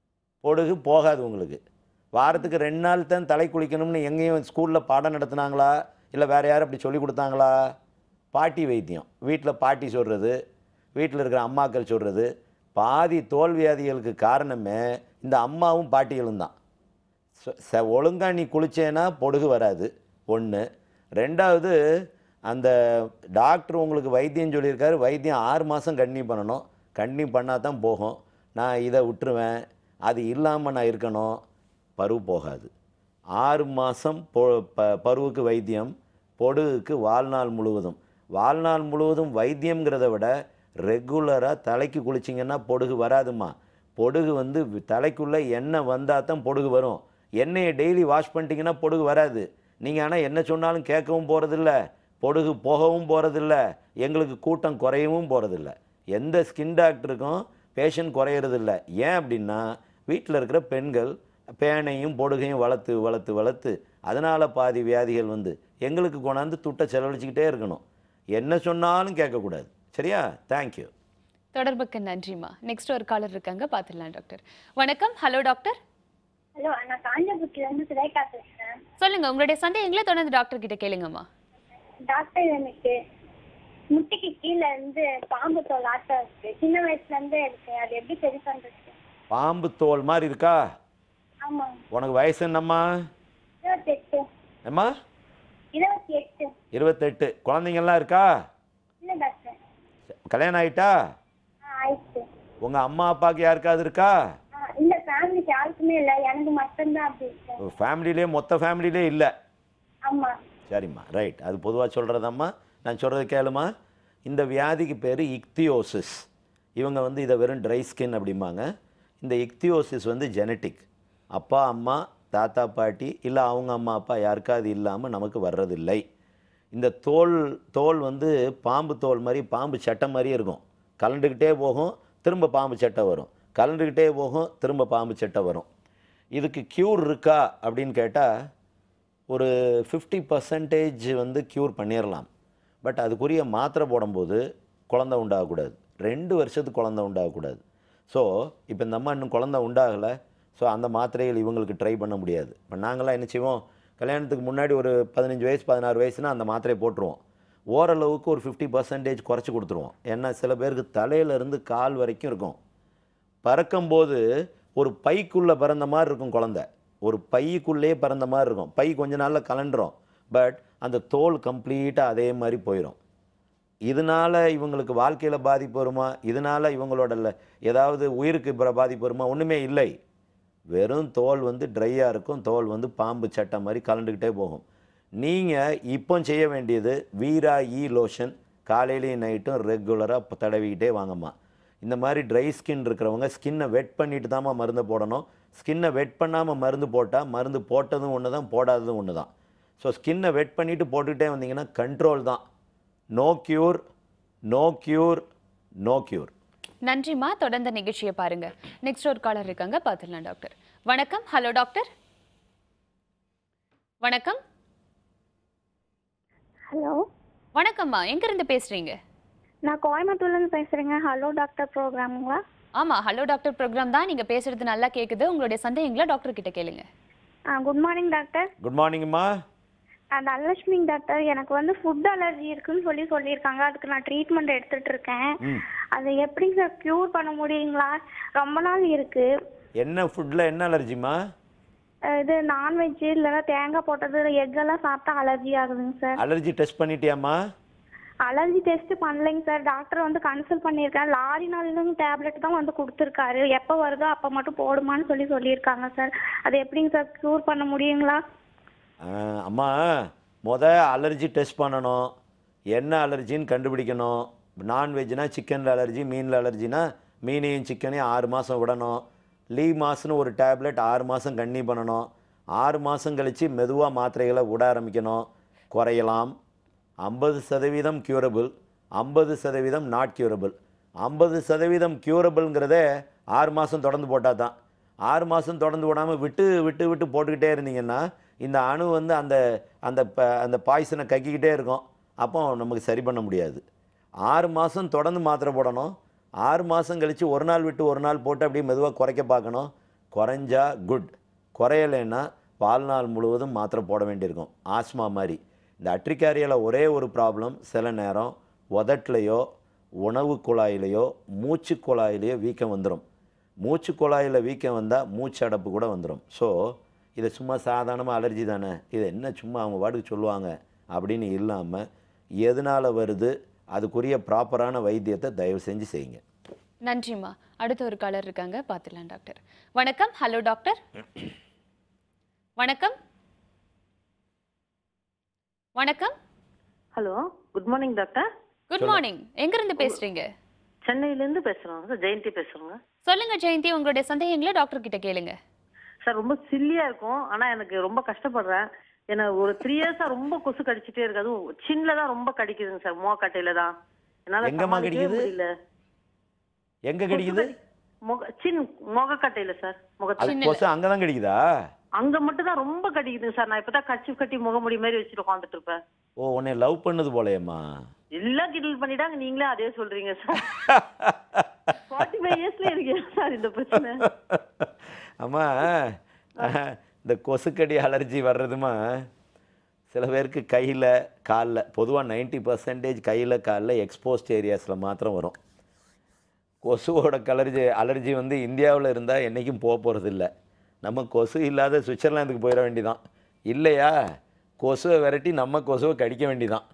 பொடுகு போகாது உங்களுக்கு வாரத்துக்கு ரெண்டு நாள் தான் தலை குளிக்கணும்னு எங்கேயும் ஸ்கூலில் பாடம் நடத்துனாங்களா இல்லை வேறு யாரும் அப்படி சொல்லி கொடுத்தாங்களா பாட்டி வைத்தியம் வீட்டில் பாட்டி சொல்கிறது வீட்டில் இருக்கிற அம்மாக்கள் சொல்கிறது பாதி தோல்வியாதிகளுக்கு காரணமே இந்த அம்மாவும் பாட்டிகளும் தான் ச- ச ஒழுங்காக நீ குளிச்சேன்னா பொடுகு வராது ஒன்று ரெண்டாவது அந்த டாக்டர் உங்களுக்கு வைத்தியம் சொல்லியிருக்காரு வைத்தியம் ஆறு மாதம் கண்டினியூ பண்ணணும் கண்டினியூ பண்ணால் தான் போகும் நான் இதை விட்டுருவேன் அது இல்லாமல் நான் இருக்கணும் பரு போகாது ஆறு மாதம் பொ ப பருவுக்கு வைத்தியம் பொடுகுக்கு வாழ்நாள் முழுவதும் வாழ்நாள் முழுவதும் வைத்தியம்ங்கிறத விட ரெகுலராக தலைக்கு குளிச்சிங்கன்னா பொடுகு வராதுமா பொடுகு வந்து வி- தலைக்குள்ளே எண்ணெய் வந்தால் தான் பொடுகு வரும் எண்ணெயை டெய்லி வாஷ் பண்ணிட்டீங்கன்னா பொடுகு வராது நீங்கள் ஆனால் என்ன சொன்னாலும் கேட்கவும் போகிறதில்ல பொடுகு போகவும் போகிறதில்ல எங்களுக்கு கூட்டம் குறையவும் போகிறதில்ல எந்த ஸ்கின் டாக்டருக்கும் பேஷண்ட் குறையறதில்ல ஏன் அப்படின்னா வீட்டில் இருக்கிற பெண்கள் பேனையும் பொடுகையும் வளர்த்து வளர்த்து வளர்த்து அதனால் பாதி வியாதிகள் வந்து எங்களுக்கு கொண்டாந்து துட்டை செலவழிச்சிக்கிட்டே இருக்கணும் என்ன சொன்னாலும் கேட்கக்கூடாது சரியா தேங்க்யூ தொடர்புக்கு நன்றிம்மா நெக்ஸ்ட் ஒரு காலர் இருக்காங்க பார்த்துடலாம் டாக்டர் வணக்கம் ஹலோ டாக்டர் ஹலோ நான் காஞ்சிபுரத்துல இருந்து சுரேகா பேசுறேன் சொல்லுங்க உங்களுடைய சந்தேகங்களை தொடர்ந்து டாக்டர் கிட்ட கேளுங்கம்மா டாக்டர் எனக்கு முட்டிக்கு கீழே இருந்து பாம்பு தோல் ஆட்டம் இருக்கு சின்ன வயசுல இருந்தே இருக்கு அது எப்படி சரி பண்றது பாம்பு தோல் மாதிரி இருக்கா ஆமா உனக்கு வயசு என்னம்மா இருபத்தெட்டு ஏம்மா இருபத்தி எட்டு இருபத்தெட்டு குழந்தைங்கள்லாம் இருக்கா இல்ல டாக்டர் கல்யாணம் ஆயிட்டா ஆ, ஆயிடுச்சு உங்கள் அம்மா அப்பாவுக்கு யாருக்காவது இருக்கா ஆ, இல்ல ஃபேமிலிக்கு யாருக்குமே இல்ல எனக்கு மட்டும்தான் அப்படி இருக்கு ஃபேமிலியிலே மொத்த ஃபேமிலியிலே இல்லை ஆமா சரிம்மா ரைட் அது பொதுவாக சொல்கிறதம்மா நான் சொல்கிறது கேளுமா இந்த வியாதிக்கு பேர் இக்தியோசிஸ் இவங்க வந்து இதை வெறும் ட்ரை ஸ்கின் அப்படிம்பாங்க இந்த இக்தியோசிஸ் வந்து ஜெனட்டிக் அப்பா அம்மா தாத்தா பாட்டி இல்லை அவங்க அம்மா அப்பா யாருக்காவது இல்லாமல் நமக்கு வர்றதில்லை இந்த தோல் தோல் வந்து பாம்பு தோல் மாதிரி பாம்பு சட்டை மாதிரியே இருக்கும் கலண்டுக்கிட்டே போகும் திரும்ப பாம்பு சட்டை வரும் கலண்டுக்கிட்டே போகும் திரும்ப பாம்பு சட்டை வரும் இதுக்கு க்யூர் இருக்கா அப்படின்னு கேட்டால் ஒரு ஃபிஃப்டி பர்சன்டேஜ் வந்து க்யூர் பண்ணிடலாம் பட் அதுக்குரிய மாத்திரை போடும்போது குழந்தை உண்டாகக்கூடாது ரெண்டு வருஷத்துக்கு குழந்தை உண்டாகக்கூடாது ஸோ இப்போ இந்த அம்மா இன்னும் குழந்தை உண்டாகலை ஸோ அந்த மாத்திரைகள் இவங்களுக்கு ட்ரை பண்ண முடியாது இப்போ நாங்களாம் என்ன செய்வோம் கல்யாணத்துக்கு முன்னாடி ஒரு பதினஞ்சு வயசு பதினாறு வயசுனா அந்த மாத்திரையை போட்டுருவோம் ஓரளவுக்கு ஒரு ஃபிஃப்டி பர்சன்டேஜ் குறைச்சி கொடுத்துருவோம் ஏன்னா சில பேருக்கு தலையிலேருந்து கால் வரைக்கும் இருக்கும் பறக்கும்போது ஒரு பைக்குள்ளே பிறந்த மாதிரி இருக்கும் குழந்தை ஒரு பைக்குள்ளே பிறந்த மாதிரி இருக்கும் பை கொஞ்ச நாளில் கலண்டுரும் பட் அந்த தோல் கம்ப்ளீட்டாக அதே மாதிரி போயிடும் இதனால் இவங்களுக்கு வாழ்க்கையில் பாதிப்பு வருமா இதனால் இவங்களோட ல- ஏதாவது உயிருக்கு பிற பாதிப்பு வருமா ஒன்றுமே இல்லை வெறும் தோல் வந்து ட்ரையாக இருக்கும் தோல் வந்து பாம்பு சட்டை மாதிரி கலண்டுக்கிட்டே போகும் நீங்கள் இப்போ செய்ய வேண்டியது வீரா இ லோஷன் காலையிலையும் நைட்டும் ரெகுலராக தடவிக்கிட்டே வாங்கம்மா இந்த மாதிரி ட்ரை ஸ்கின் இருக்கிறவங்க ஸ்கின்னை வெட் பண்ணிட்டு தாம்மா மருந்து போடணும் ஸ்கின்னை வெட் பண்ணாமல் மருந்து போட்டால் மருந்து போட்டதும் ஒன்று தான் போடாததும் ஒன்று தான் ஸோ ஸ்கின்னை வெட் பண்ணிவிட்டு போட்டுக்கிட்டே வந்தீங்கன்னா கண்ட்ரோல் தான் no cure no cure no cure நன்றிம்மா தொடர்ந்த நிகழ்ச்சியை பாருங்க நெக்ஸ்ட் ஒரு காலர் இருக்காங்க பார்த்துடலாம் டாக்டர் வணக்கம் ஹலோ டாக்டர் வணக்கம் ஹலோ வணக்கம்மா எங்க இருந்து பேசுறீங்க நான் கோயம்புத்தூர்ல இருந்து பேசுறேங்க ஹலோ டாக்டர் ப்ரோக்ராமுங்களா ஆமா ஹலோ டாக்டர் ப்ரோக்ராம் தான் நீங்க பேசுறது நல்லா கேக்குது உங்களுடைய சந்தேகங்களை டாக்டர் கிட்ட கேளுங்க குட் மார்னிங் டாக்டர் குட் மார்னிங்ம்மா தனலட்சுமி டாக்டர் எனக்கு வந்து ஃபுட் அலர்ஜி இருக்குன்னு சொல்லி சொல்லியிருக்காங்க அதுக்கு நான் ட்ரீட்மெண்ட் எடுத்துட்டு இருக்கேன் ம் அது எப்படிங்க சார் க்யூர் பண்ண முடியுங்களா ரொம்ப நாள் இருக்கு என்ன ஃபுட்டில் என்ன அலர்ஜிம்மா அஹ் இது நான்வெஜ் இல்லைன்னா தேங்காய் போட்டது எக் எல்லாம் சாப்பிட்டா அலர்ஜி ஆகுதுங்க சார் அலர்ஜி டெஸ்ட் பண்ணிட்டியாம்மா அலர்ஜி டெஸ்ட் பண்ணலைங்க சார் டாக்டர் வந்து கன்சல்ட் பண்ணியிருக்கேன் லாரினாலும் டேப்லெட் தான் வந்து கொடுத்துருக்காரு எப்போ வருதோ அப்போ மட்டும் போடுமான்னு சொல்லி சொல்லியிருக்காங்க சார் அது எப்படிங்க சார் க்யூர் பண்ண முடியுங்களா ஆ, அம்மா முத அலர்ஜி டெஸ்ட் பண்ணணும் என்ன அலர்ஜின்னு கண்டுபிடிக்கணும் நான்வெஜ்னா சிக்கனில் அலர்ஜி மீனில் அலர்ஜினா மீனையும் சிக்கனையும் ஆறு மாதம் விடணும் லீ மாஸ்னு ஒரு டேப்லெட் ஆறு மாதம் கண்ணி பண்ணணும் ஆறு மாதம் கழித்து மெதுவாக மாத்திரைகளை விட ஆரம்பிக்கணும் குறையலாம் ஐம்பது சதவீதம் க்யூரபிள் ஐம்பது சதவீதம் நாட் க்யூரபிள் ஐம்பது சதவீதம் க்யூரபிள்ங்கிறதே ஆறு மாதம் தொடர்ந்து போட்டால் தான் ஆறு மாதம் தொடர்ந்து விடாமல் விட்டு விட்டு விட்டு போட்டுக்கிட்டே இருந்தீங்கன்னா இந்த அணு வந்து அந்த அந்த ப- அந்த பாய்சனை கக்கிக்கிட்டே இருக்கும் அப்போ நமக்கு சரி பண்ண முடியாது ஆறு மாதம் தொடர்ந்து மாத்திரை போடணும் ஆறு மாதம் கழித்து ஒரு நாள் விட்டு ஒரு நாள் போட்டு அப்படியே மெதுவாக குறைக்க பார்க்கணும் குறைஞ்சா குட் குறையலைன்னா வாழ்நாள் முழுவதும் மாத்திரை போட வேண்டியிருக்கும் ஆஸ்மா மாதிரி இந்த அட்ரிகாரியாவில் ஒரே ஒரு ப்ராப்ளம் சில நேரம் உதட்டுலையோ உணவு குழாயிலையோ மூச்சு குழாயிலையோ வீக்கம் வந்துடும் மூச்சு குழாயில் வீக்கம் வந்தால் மூச்சு அடைப்பு கூட வந்துடும் ஸோ இதை சும்மா சாதாரணமாக அலர்ஜி தானே இது என்ன சும்மா அவங்க பாட்டுக்கு சொல்லுவாங்க அப்படின்னு இல்லாமல் எதனால் வருது அதுக்குரிய ப்ராப்பரான வைத்தியத்தை தயவு செஞ்சு செய்யுங்க நன்றிம்மா அடுத்த ஒரு காலர் இருக்காங்க பார்த்துலாம் டாக்டர் வணக்கம் ஹலோ டாக்டர் வணக்கம் வணக்கம் hello good morning doctor good morning எங்க இருந்து பேசுறீங்க சென்னையிலேருந்து பேசுகிறோங்க சார் ஜெயந்தி பேசுகிறோங்க சொல்லுங்க ஜெயந்தி உங்களுடைய சந்தேகங்களை டாக்டர் கிட்ட கேளுங்க சார் ரொம்ப சில்லியாக இருக்கும் ஆனால் எனக்கு ரொம்ப கஷ்டப்படுறேன் எனக்கு ஒரு த்ரீ இயர்ஸாக ரொம்ப கொசு கடிச்சிட்டே இருக்கு அதுவும் சின்ல தான் ரொம்ப கடிக்குதுங்க சார் மோக்கட்டையில தான் என்னால் எங்கம்மா சமாளிக்கவே கடிக்குது? முடியல எங்கே கிடைக்குது முக சின் முகக்கட்டையில சார் அது முகத்தை கொசு அங்கே தான் கிடைக்குதா அங்க மட்டும் தான் ரொம்ப கடிக்குதுங்க சார் நான் இப்பதான் கட்சி கட்டி முகமுடி மாதிரி வச்சுட்டு உட்காந்துட்டு இருப்பேன் ஓ உன்னை லவ் பண்ணது போலையம்மா எல்லாம் கிண்டல் பண்ணிட்டாங்க நீங்களே அதே சொல்றீங்க சார் ஃபார்ட்டி ஃபைவ் இயர்ஸ்ல இருக்கு சார் இந்த பிரச்சனை அம்மா இந்த கொசுக்கடி அலர்ஜி வர்றதுமா சில பேருக்கு கையில் காலில் பொதுவாக நைன்ட்டி பர்சன்டேஜ் கையில் காலில் எக்ஸ்போஸ்ட் ஏரியாஸில் மாத்திரம் வரும் கொசுவோட கலர்ஜி அலர்ஜி வந்து இந்தியாவில் இருந்தால் என்றைக்கும் போக போகிறதில்ல நம்ம கொசு இல்லாத சுவிட்சர்லாந்துக்கு போயிட வேண்டியதான் இல்லையா கொசுவை விரட்டி நம்ம கொசுவை கடிக்க வேண்டியதான்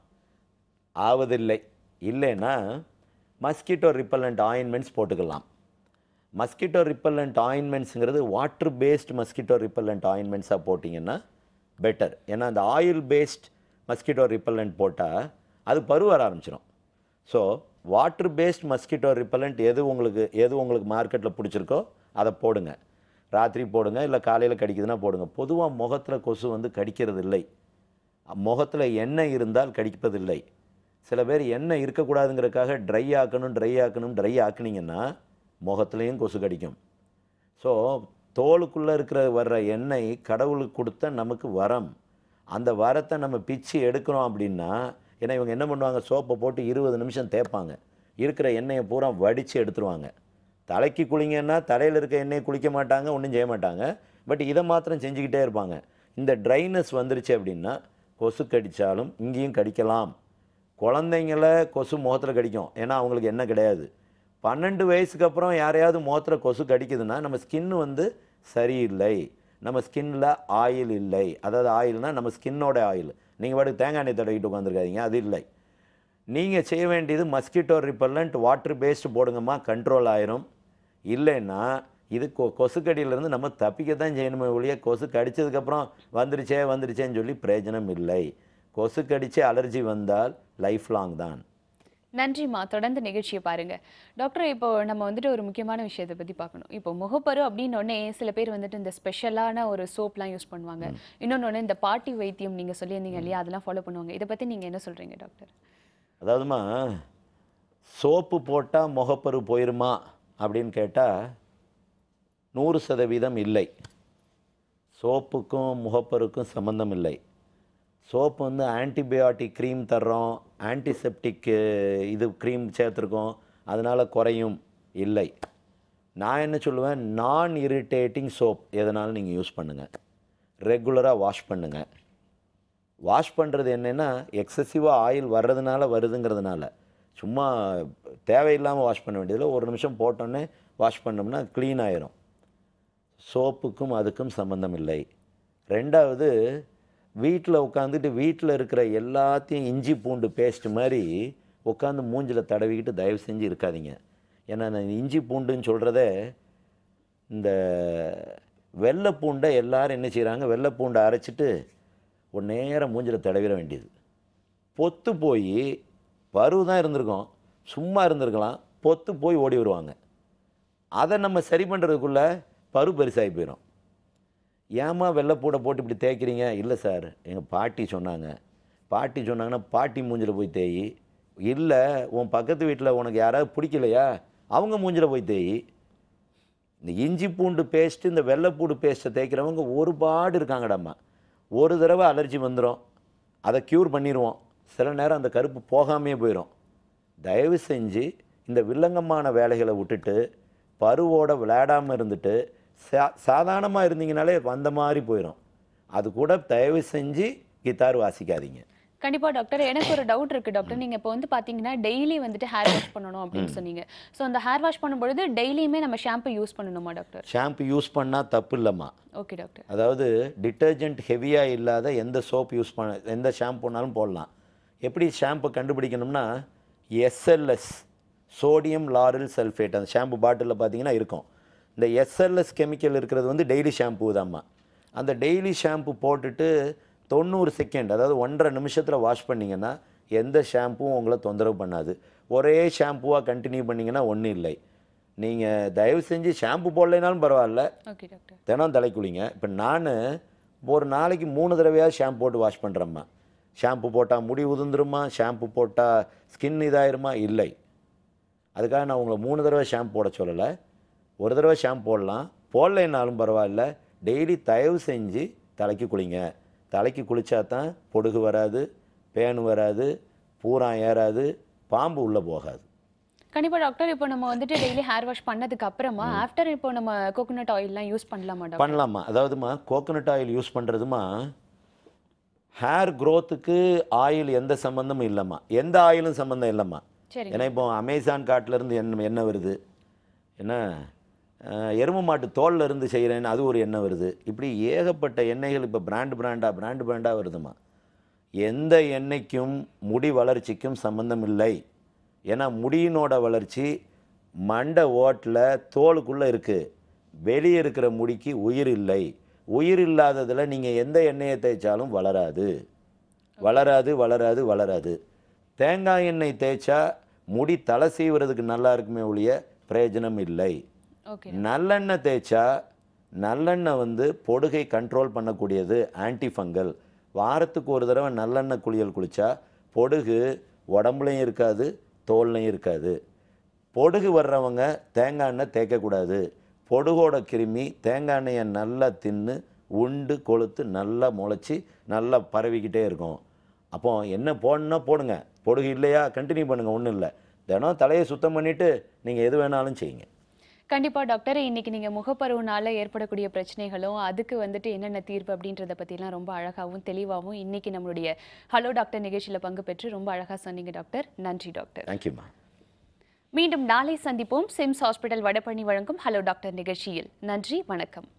ஆவதில்லை இல்லைன்னா மஸ்கிட்டோ ரிப்பல்லண்ட் ஆயின்மெண்ட்ஸ் போட்டுக்கலாம் மஸ்கிட்டோ ரிப்பல்லண்ட் ஆயின்மெண்ட்ஸுங்கிறது வாட்டர் பேஸ்ட் மஸ்கிட்டோ ரிப்பல்லண்ட் ஆயின்மெண்ட்ஸாக போட்டிங்கன்னா பெட்டர் ஏன்னா அந்த ஆயில் பேஸ்ட் மஸ்கிட்டோ ரிப்பல்லண்ட் போட்டால் அது பரு வர ஆரம்பிச்சிடும் so water based mosquito repellent எது உங்களுக்கு எது உங்களுக்கு மார்க்கெட்டில் பிடிச்சிருக்கோ அதை போடுங்க ராத்திரி போடுங்க இல்லை காலையில் கடிக்குதுன்னா போடுங்க பொதுவாக முகத்தில் கொசு வந்து கடிக்கிறது இல்லை முகத்தில் எண்ணெய் இருந்தால் கடிப்பதில்லை சில பேர் எண்ணெய் இருக்கக்கூடாதுங்கிறதுக்காக ட்ரை ஆக்கணும் ட்ரை ஆக்கணும் ட்ரை ஆக்குனீங்கன்னா முகத்துலேயும் கொசு கடிக்கும் ஸோ தோலுக்குள்ளே இருக்கிற வர்ற எண்ணெய் கடவுளுக்கு கொடுத்த நமக்கு வரம் அந்த வரத்தை நம்ம பிச்சு எடுக்கிறோம் அப்படின்னா ஏன்னா இவங்க என்ன பண்ணுவாங்க சோப்பை போட்டு இருபது நிமிஷம் தேய்ப்பாங்க இருக்கிற எண்ணெயை பூரா வடித்து எடுத்துருவாங்க தலைக்கு குளிங்கன்னா தலையில் இருக்க எண்ணெயை குளிக்க மாட்டாங்க ஒன்றும் செய்ய மாட்டாங்க பட் இதை மாத்திரம் செஞ்சுக்கிட்டே இருப்பாங்க இந்த ட்ரைனஸ் வந்துருச்சு அப்படின்னா கொசு கடித்தாலும் இங்கேயும் கடிக்கலாம் குழந்தைங்கள கொசு முகத்தில் கடிக்கும் ஏன்னா அவங்களுக்கு என்ன கிடையாது பன்னெண்டு வயசுக்கு அப்புறம் யாரையாவது முகத்தில் கொசு கடிக்குதுன்னா நம்ம ஸ்கின் வந்து சரியில்லை நம்ம ஸ்கின்ல ஆயில் இல்லை அதாவது ஆயில்னால் நம்ம ஸ்கின்னோட ஆயில் நீங்கள் பாட்டுக்கு தேங்காய் எண்ணெய் தடவிட்டு உட்காந்துருக்காதீங்க அது இல்லை நீங்கள் செய்ய வேண்டியது மஸ்கிட்டோ ரிப்பல்லண்ட் வாட்டர் பேஸ்ட் போடுங்கம்மா கண்ட்ரோல் ஆயிரும் இல்லைன்னா இது கொ கொசுக்கடியிலேருந்து நம்ம தப்பிக்க தான் செய்யணுமே ஒழிய கொசு கடிச்சதுக்கப்புறம் வந்துருச்சே வந்துருச்சேன்னு சொல்லி பிரயோஜனம் இல்லை கொசு கடிச்சு அலர்ஜி வந்தால் லைஃப் லாங் தான் நன்றிம்மா தொடர்ந்து நிகழ்ச்சியை பாருங்க டாக்டர் இப்போ நம்ம வந்துட்டு ஒரு முக்கியமான விஷயத்தை பத்தி பார்க்கணும் இப்போ முகப்பரு அப்படின்னோடனே சில பேர் வந்துட்டு இந்த ஸ்பெஷலான ஒரு சோப்லாம் யூஸ் பண்ணுவாங்க இன்னொன்று இந்த பாட்டி வைத்தியம் நீங்க சொல்லியிருந்தீங்க இல்லையா அதெல்லாம் ஃபாலோ பண்ணுவாங்க இதை பத்தி நீங்க என்ன சொல்றீங்க டாக்டர் அதாவதுமா சோப்பு போட்டால் முகப்பரு போயிருமா அப்படின்னு கேட்டால் நூறு சதவீதம் இல்லை சோப்புக்கும் முகப்பருக்கும் சம்மந்தம் இல்லை சோப்பு வந்து ஆன்டிபயோட்டிக் க்ரீம் தர்றோம் ஆன்டிசெப்டிக் இது க்ரீம் சேர்த்துருக்கோம் அதனால் குறையும் இல்லை நான் என்ன சொல்லுவேன் நான் இரிட்டேட்டிங் சோப் எதனாலும் நீங்கள் யூஸ் பண்ணுங்கள் ரெகுலராக வாஷ் பண்ணுங்கள் வாஷ் பண்ணுறது என்னென்னா எக்ஸசிவாக ஆயில் வர்றதுனால வருதுங்கிறதுனால சும்மா தேவையில்லாமல் வாஷ் பண்ண வேண்டியதில்லை ஒரு நிமிஷம் போட்டோன்னே வாஷ் பண்ணோம்னா க்ளீன் ஆயிரும் சோப்புக்கும் அதுக்கும் சம்மந்தம் இல்லை ரெண்டாவது வீட்டில் உட்காந்துட்டு வீட்டில் இருக்கிற எல்லாத்தையும் இஞ்சி பூண்டு பேஸ்ட் மாதிரி உட்காந்து மூஞ்சில் தடவிக்கிட்டு தயவு செஞ்சு இருக்காதீங்க ஏன்னா நான் இஞ்சி பூண்டுன்னு சொல்கிறதே இந்த வெள்ளை பூண்டை எல்லாரும் என்ன செய்கிறாங்க வெள்ளை பூண்டை அரைச்சிட்டு ஒரு நேரம் மூஞ்சில் தடவிட வேண்டியது பொத்து போய் பருவு தான் இருந்திருக்கும் சும்மா இருந்திருக்கலாம் பொத்து போய் ஓடி வருவாங்க அதை நம்ம சரி பண்ணுறதுக்குள்ளே பரு பெருசாகி போயிடும் ஏம்மா வெள்ளைப்பூடை போட்டு இப்படி தேய்க்கிறீங்க இல்லை சார் எங்கள் பாட்டி சொன்னாங்க பாட்டி சொன்னாங்கன்னா பாட்டி மூஞ்சில் போய் தேய் இல்லை உன் பக்கத்து வீட்டில் உனக்கு யாராவது பிடிக்கலையா அவங்க மூஞ்சில் போய் தேய் இந்த இஞ்சி பூண்டு பேஸ்ட்டு இந்த வெள்ளைப்பூடு பேஸ்ட்டை தேய்க்கிறவங்க ஒரு பாடு இருக்காங்கடாம்மா ஒரு தடவை அலர்ஜி வந்துடும் அதை க்யூர் பண்ணிடுவோம் சில நேரம் அந்த கருப்பு போகாமையே போயிடும் தயவு செஞ்சு இந்த வில்லங்கமான வேலைகளை விட்டுட்டு பருவோட விளையாடாமல் இருந்துட்டு சா சாதாரணமாக இருந்தீங்கனாலே அந்த மாதிரி போயிடும் அது கூட தயவு செஞ்சு கித்தார் வாசிக்காதீங்க கண்டிப்பா டாக்டர் எனக்கு ஒரு டவுட் இருக்கு டாக்டர் நீங்க இப்போ வந்து பாத்தீங்கன்னா டெய்லி வந்துட்டு ஹேர் வாஷ் பண்ணணும் அப்படின்னு சொன்னீங்க ஸோ அந்த ஹேர் வாஷ் பண்ணும்பொழுது டெய்லியுமே நம்ம ஷாம்பு யூஸ் பண்ணணுமா டாக்டர் ஷாம்பு யூஸ் பண்ணால் தப்பு இல்லைம்மா ஓகே டாக்டர் அதாவது டிட்டர்ஜென்ட் ஹெவியாக இல்லாத எந்த சோப் யூஸ் பண்ண எந்த ஷாம்புனாலும் போடலாம் எப்படி ஷாம்பு கண்டுபிடிக்கணும்னா எஸ்எல்எஸ் சோடியம் லாரல் சல்ஃபேட் அந்த ஷாம்பு பாட்டிலில் பார்த்தீங்கன்னா இருக்கும் இந்த எஸ்எல்எஸ் கெமிக்கல் இருக்கிறது வந்து டெய்லி ஷாம்பு தாம்மா அந்த டெய்லி ஷாம்பு போட்டுட்டு தொண்ணூறு செகண்ட் அதாவது ஒன்றரை நிமிஷத்தில் வாஷ் பண்ணிங்கன்னா எந்த ஷாம்புவும் உங்களை தொந்தரவு பண்ணாது ஒரே ஷாம்புவாக கண்டினியூ பண்ணிங்கன்னா ஒன்றும் இல்லை நீங்கள் தயவு செஞ்சு ஷாம்பு போடலைனாலும் பரவாயில்ல ஓகே டாக்டர் தினம் தலை குளிங்க இப்போ நான் ஒரு நாளைக்கு மூணு தடவையாக ஷாம்பு போட்டு வாஷ் பண்ணுறேம்மா ஷாம்பு போட்டால் முடி உதிர்ந்துருமா ஷாம்பு போட்டால் ஸ்கின் இதாயிருமா இல்லை அதுக்காக நான் உங்களை மூணு தடவை ஷாம்பு போட சொல்லலை ஒரு தடவை ஷாம்பு போடலாம் போடலைனாலும் பரவாயில்ல டெய்லி தயவு செஞ்சு தலைக்கு குளிங்க தலைக்கு குளிச்சா தான் பொடுகு வராது பேனு வராது பூரா ஏறாது பாம்பு உள்ளே போகாது கண்டிப்பா டாக்டர் இப்போ நம்ம வந்துட்டு டெய்லி ஹேர் வாஷ் பண்ணதுக்கு அப்புறமா ஆஃப்டர் இப்போ நம்ம கோகோனட் ஆயில்லாம் யூஸ் பண்ணலாமா டாக்டர் பண்ணலாமா அதாவதுமா கோகோனட் ஆயில் யூஸ் பண்ணுறதுமா ஹேர் க்ரோத்துக்கு ஆயில் எந்த சம்மந்தமும் இல்லைம்மா எந்த ஆயிலும் சம்மந்தம் இல்லைம்மா சரி ஏன்னா இப்போ அமேசான் காட்டிலேருந்து எண்ணெய் எண்ணெய் வருது என்ன அஹ், எருமை மாட்டு தோல்ல இருந்து செய்கிறேன்னு அது ஒரு எண்ணெய் வருது இப்படி ஏகப்பட்ட எண்ணெய்கள் இப்போ பிராண்டு பிராண்டாக பிராண்டு பிராண்டாக வருதுமா எந்த எண்ணெய்க்கும் முடி வளர்ச்சிக்கும் சம்பந்தம் இல்லை ஏன்னா முடியினோட வளர்ச்சி மண்டை ஓட்டில் தோலுக்குள்ளே இருக்குது வெளியே இருக்கிற முடிக்கு உயிர் இல்லை உயிர் இல்லாததில் நீங்கள் எந்த எண்ணெயை தேய்ச்சாலும் வளராது வளராது வளராது வளராது தேங்காய் எண்ணெய் தேய்ச்சா முடி தலை சீவுறதுக்கு நல்லா இருக்குமே ஒழிய பிரயோஜனம் இல்லை ஓகே நல்லெண்ணெய் தேய்ச்சா நல்லெண்ணெய் வந்து பொடுகை கண்ட்ரோல் பண்ணக்கூடியது ஆன்டி ஃபங்கல் வாரத்துக்கு ஒரு தடவை நல்லெண்ணெய் குளியல் குளிச்சா பொடுகு உடம்புலையும் இருக்காது தோல்லையும் இருக்காது பொடுகு வர்றவங்க தேங்காய் எண்ணெய் தேய்க்கக்கூடாது பொடுகோட கிருமி தேங்காய் எண்ணெயை நல்லா தின்னு உண்டு கொழுத்து நல்லா முளைச்சி நல்லா பரவிக்கிட்டே இருக்கும் அப்போ என்ன போடணும்னா போடுங்க பொடுகு இல்லையா கண்டினியூ பண்ணுங்கள் ஒன்றும் இல்லை தினம் தலையை சுத்தம் பண்ணிவிட்டு நீங்கள் எது வேணாலும் செய்யுங்க கண்டிப்பா டாக்டர் இன்னைக்கு நீங்க முகப்பருவனால ஏற்படக்கூடிய பிரச்சனைகளும் அதுக்கு வந்துட்டு என்னென்ன தீர்வு அப்படின்றத பத்திலாம் ரொம்ப அழகாவும் தெளிவாகவும் இன்னைக்கு நம்மளுடைய ஹலோ டாக்டர் நிகழ்ச்சியில பங்கு பெற்று ரொம்ப அழகா சொன்னீங்க டாக்டர் நன்றி டாக்டர் தேங்க்யூம்மா மீண்டும் நாளை சந்திப்போம் சிம்ஸ் ஹாஸ்பிட்டல் வடபழனி வழங்கும் ஹலோ டாக்டர் நிகழ்ச்சியில் நன்றி வணக்கம்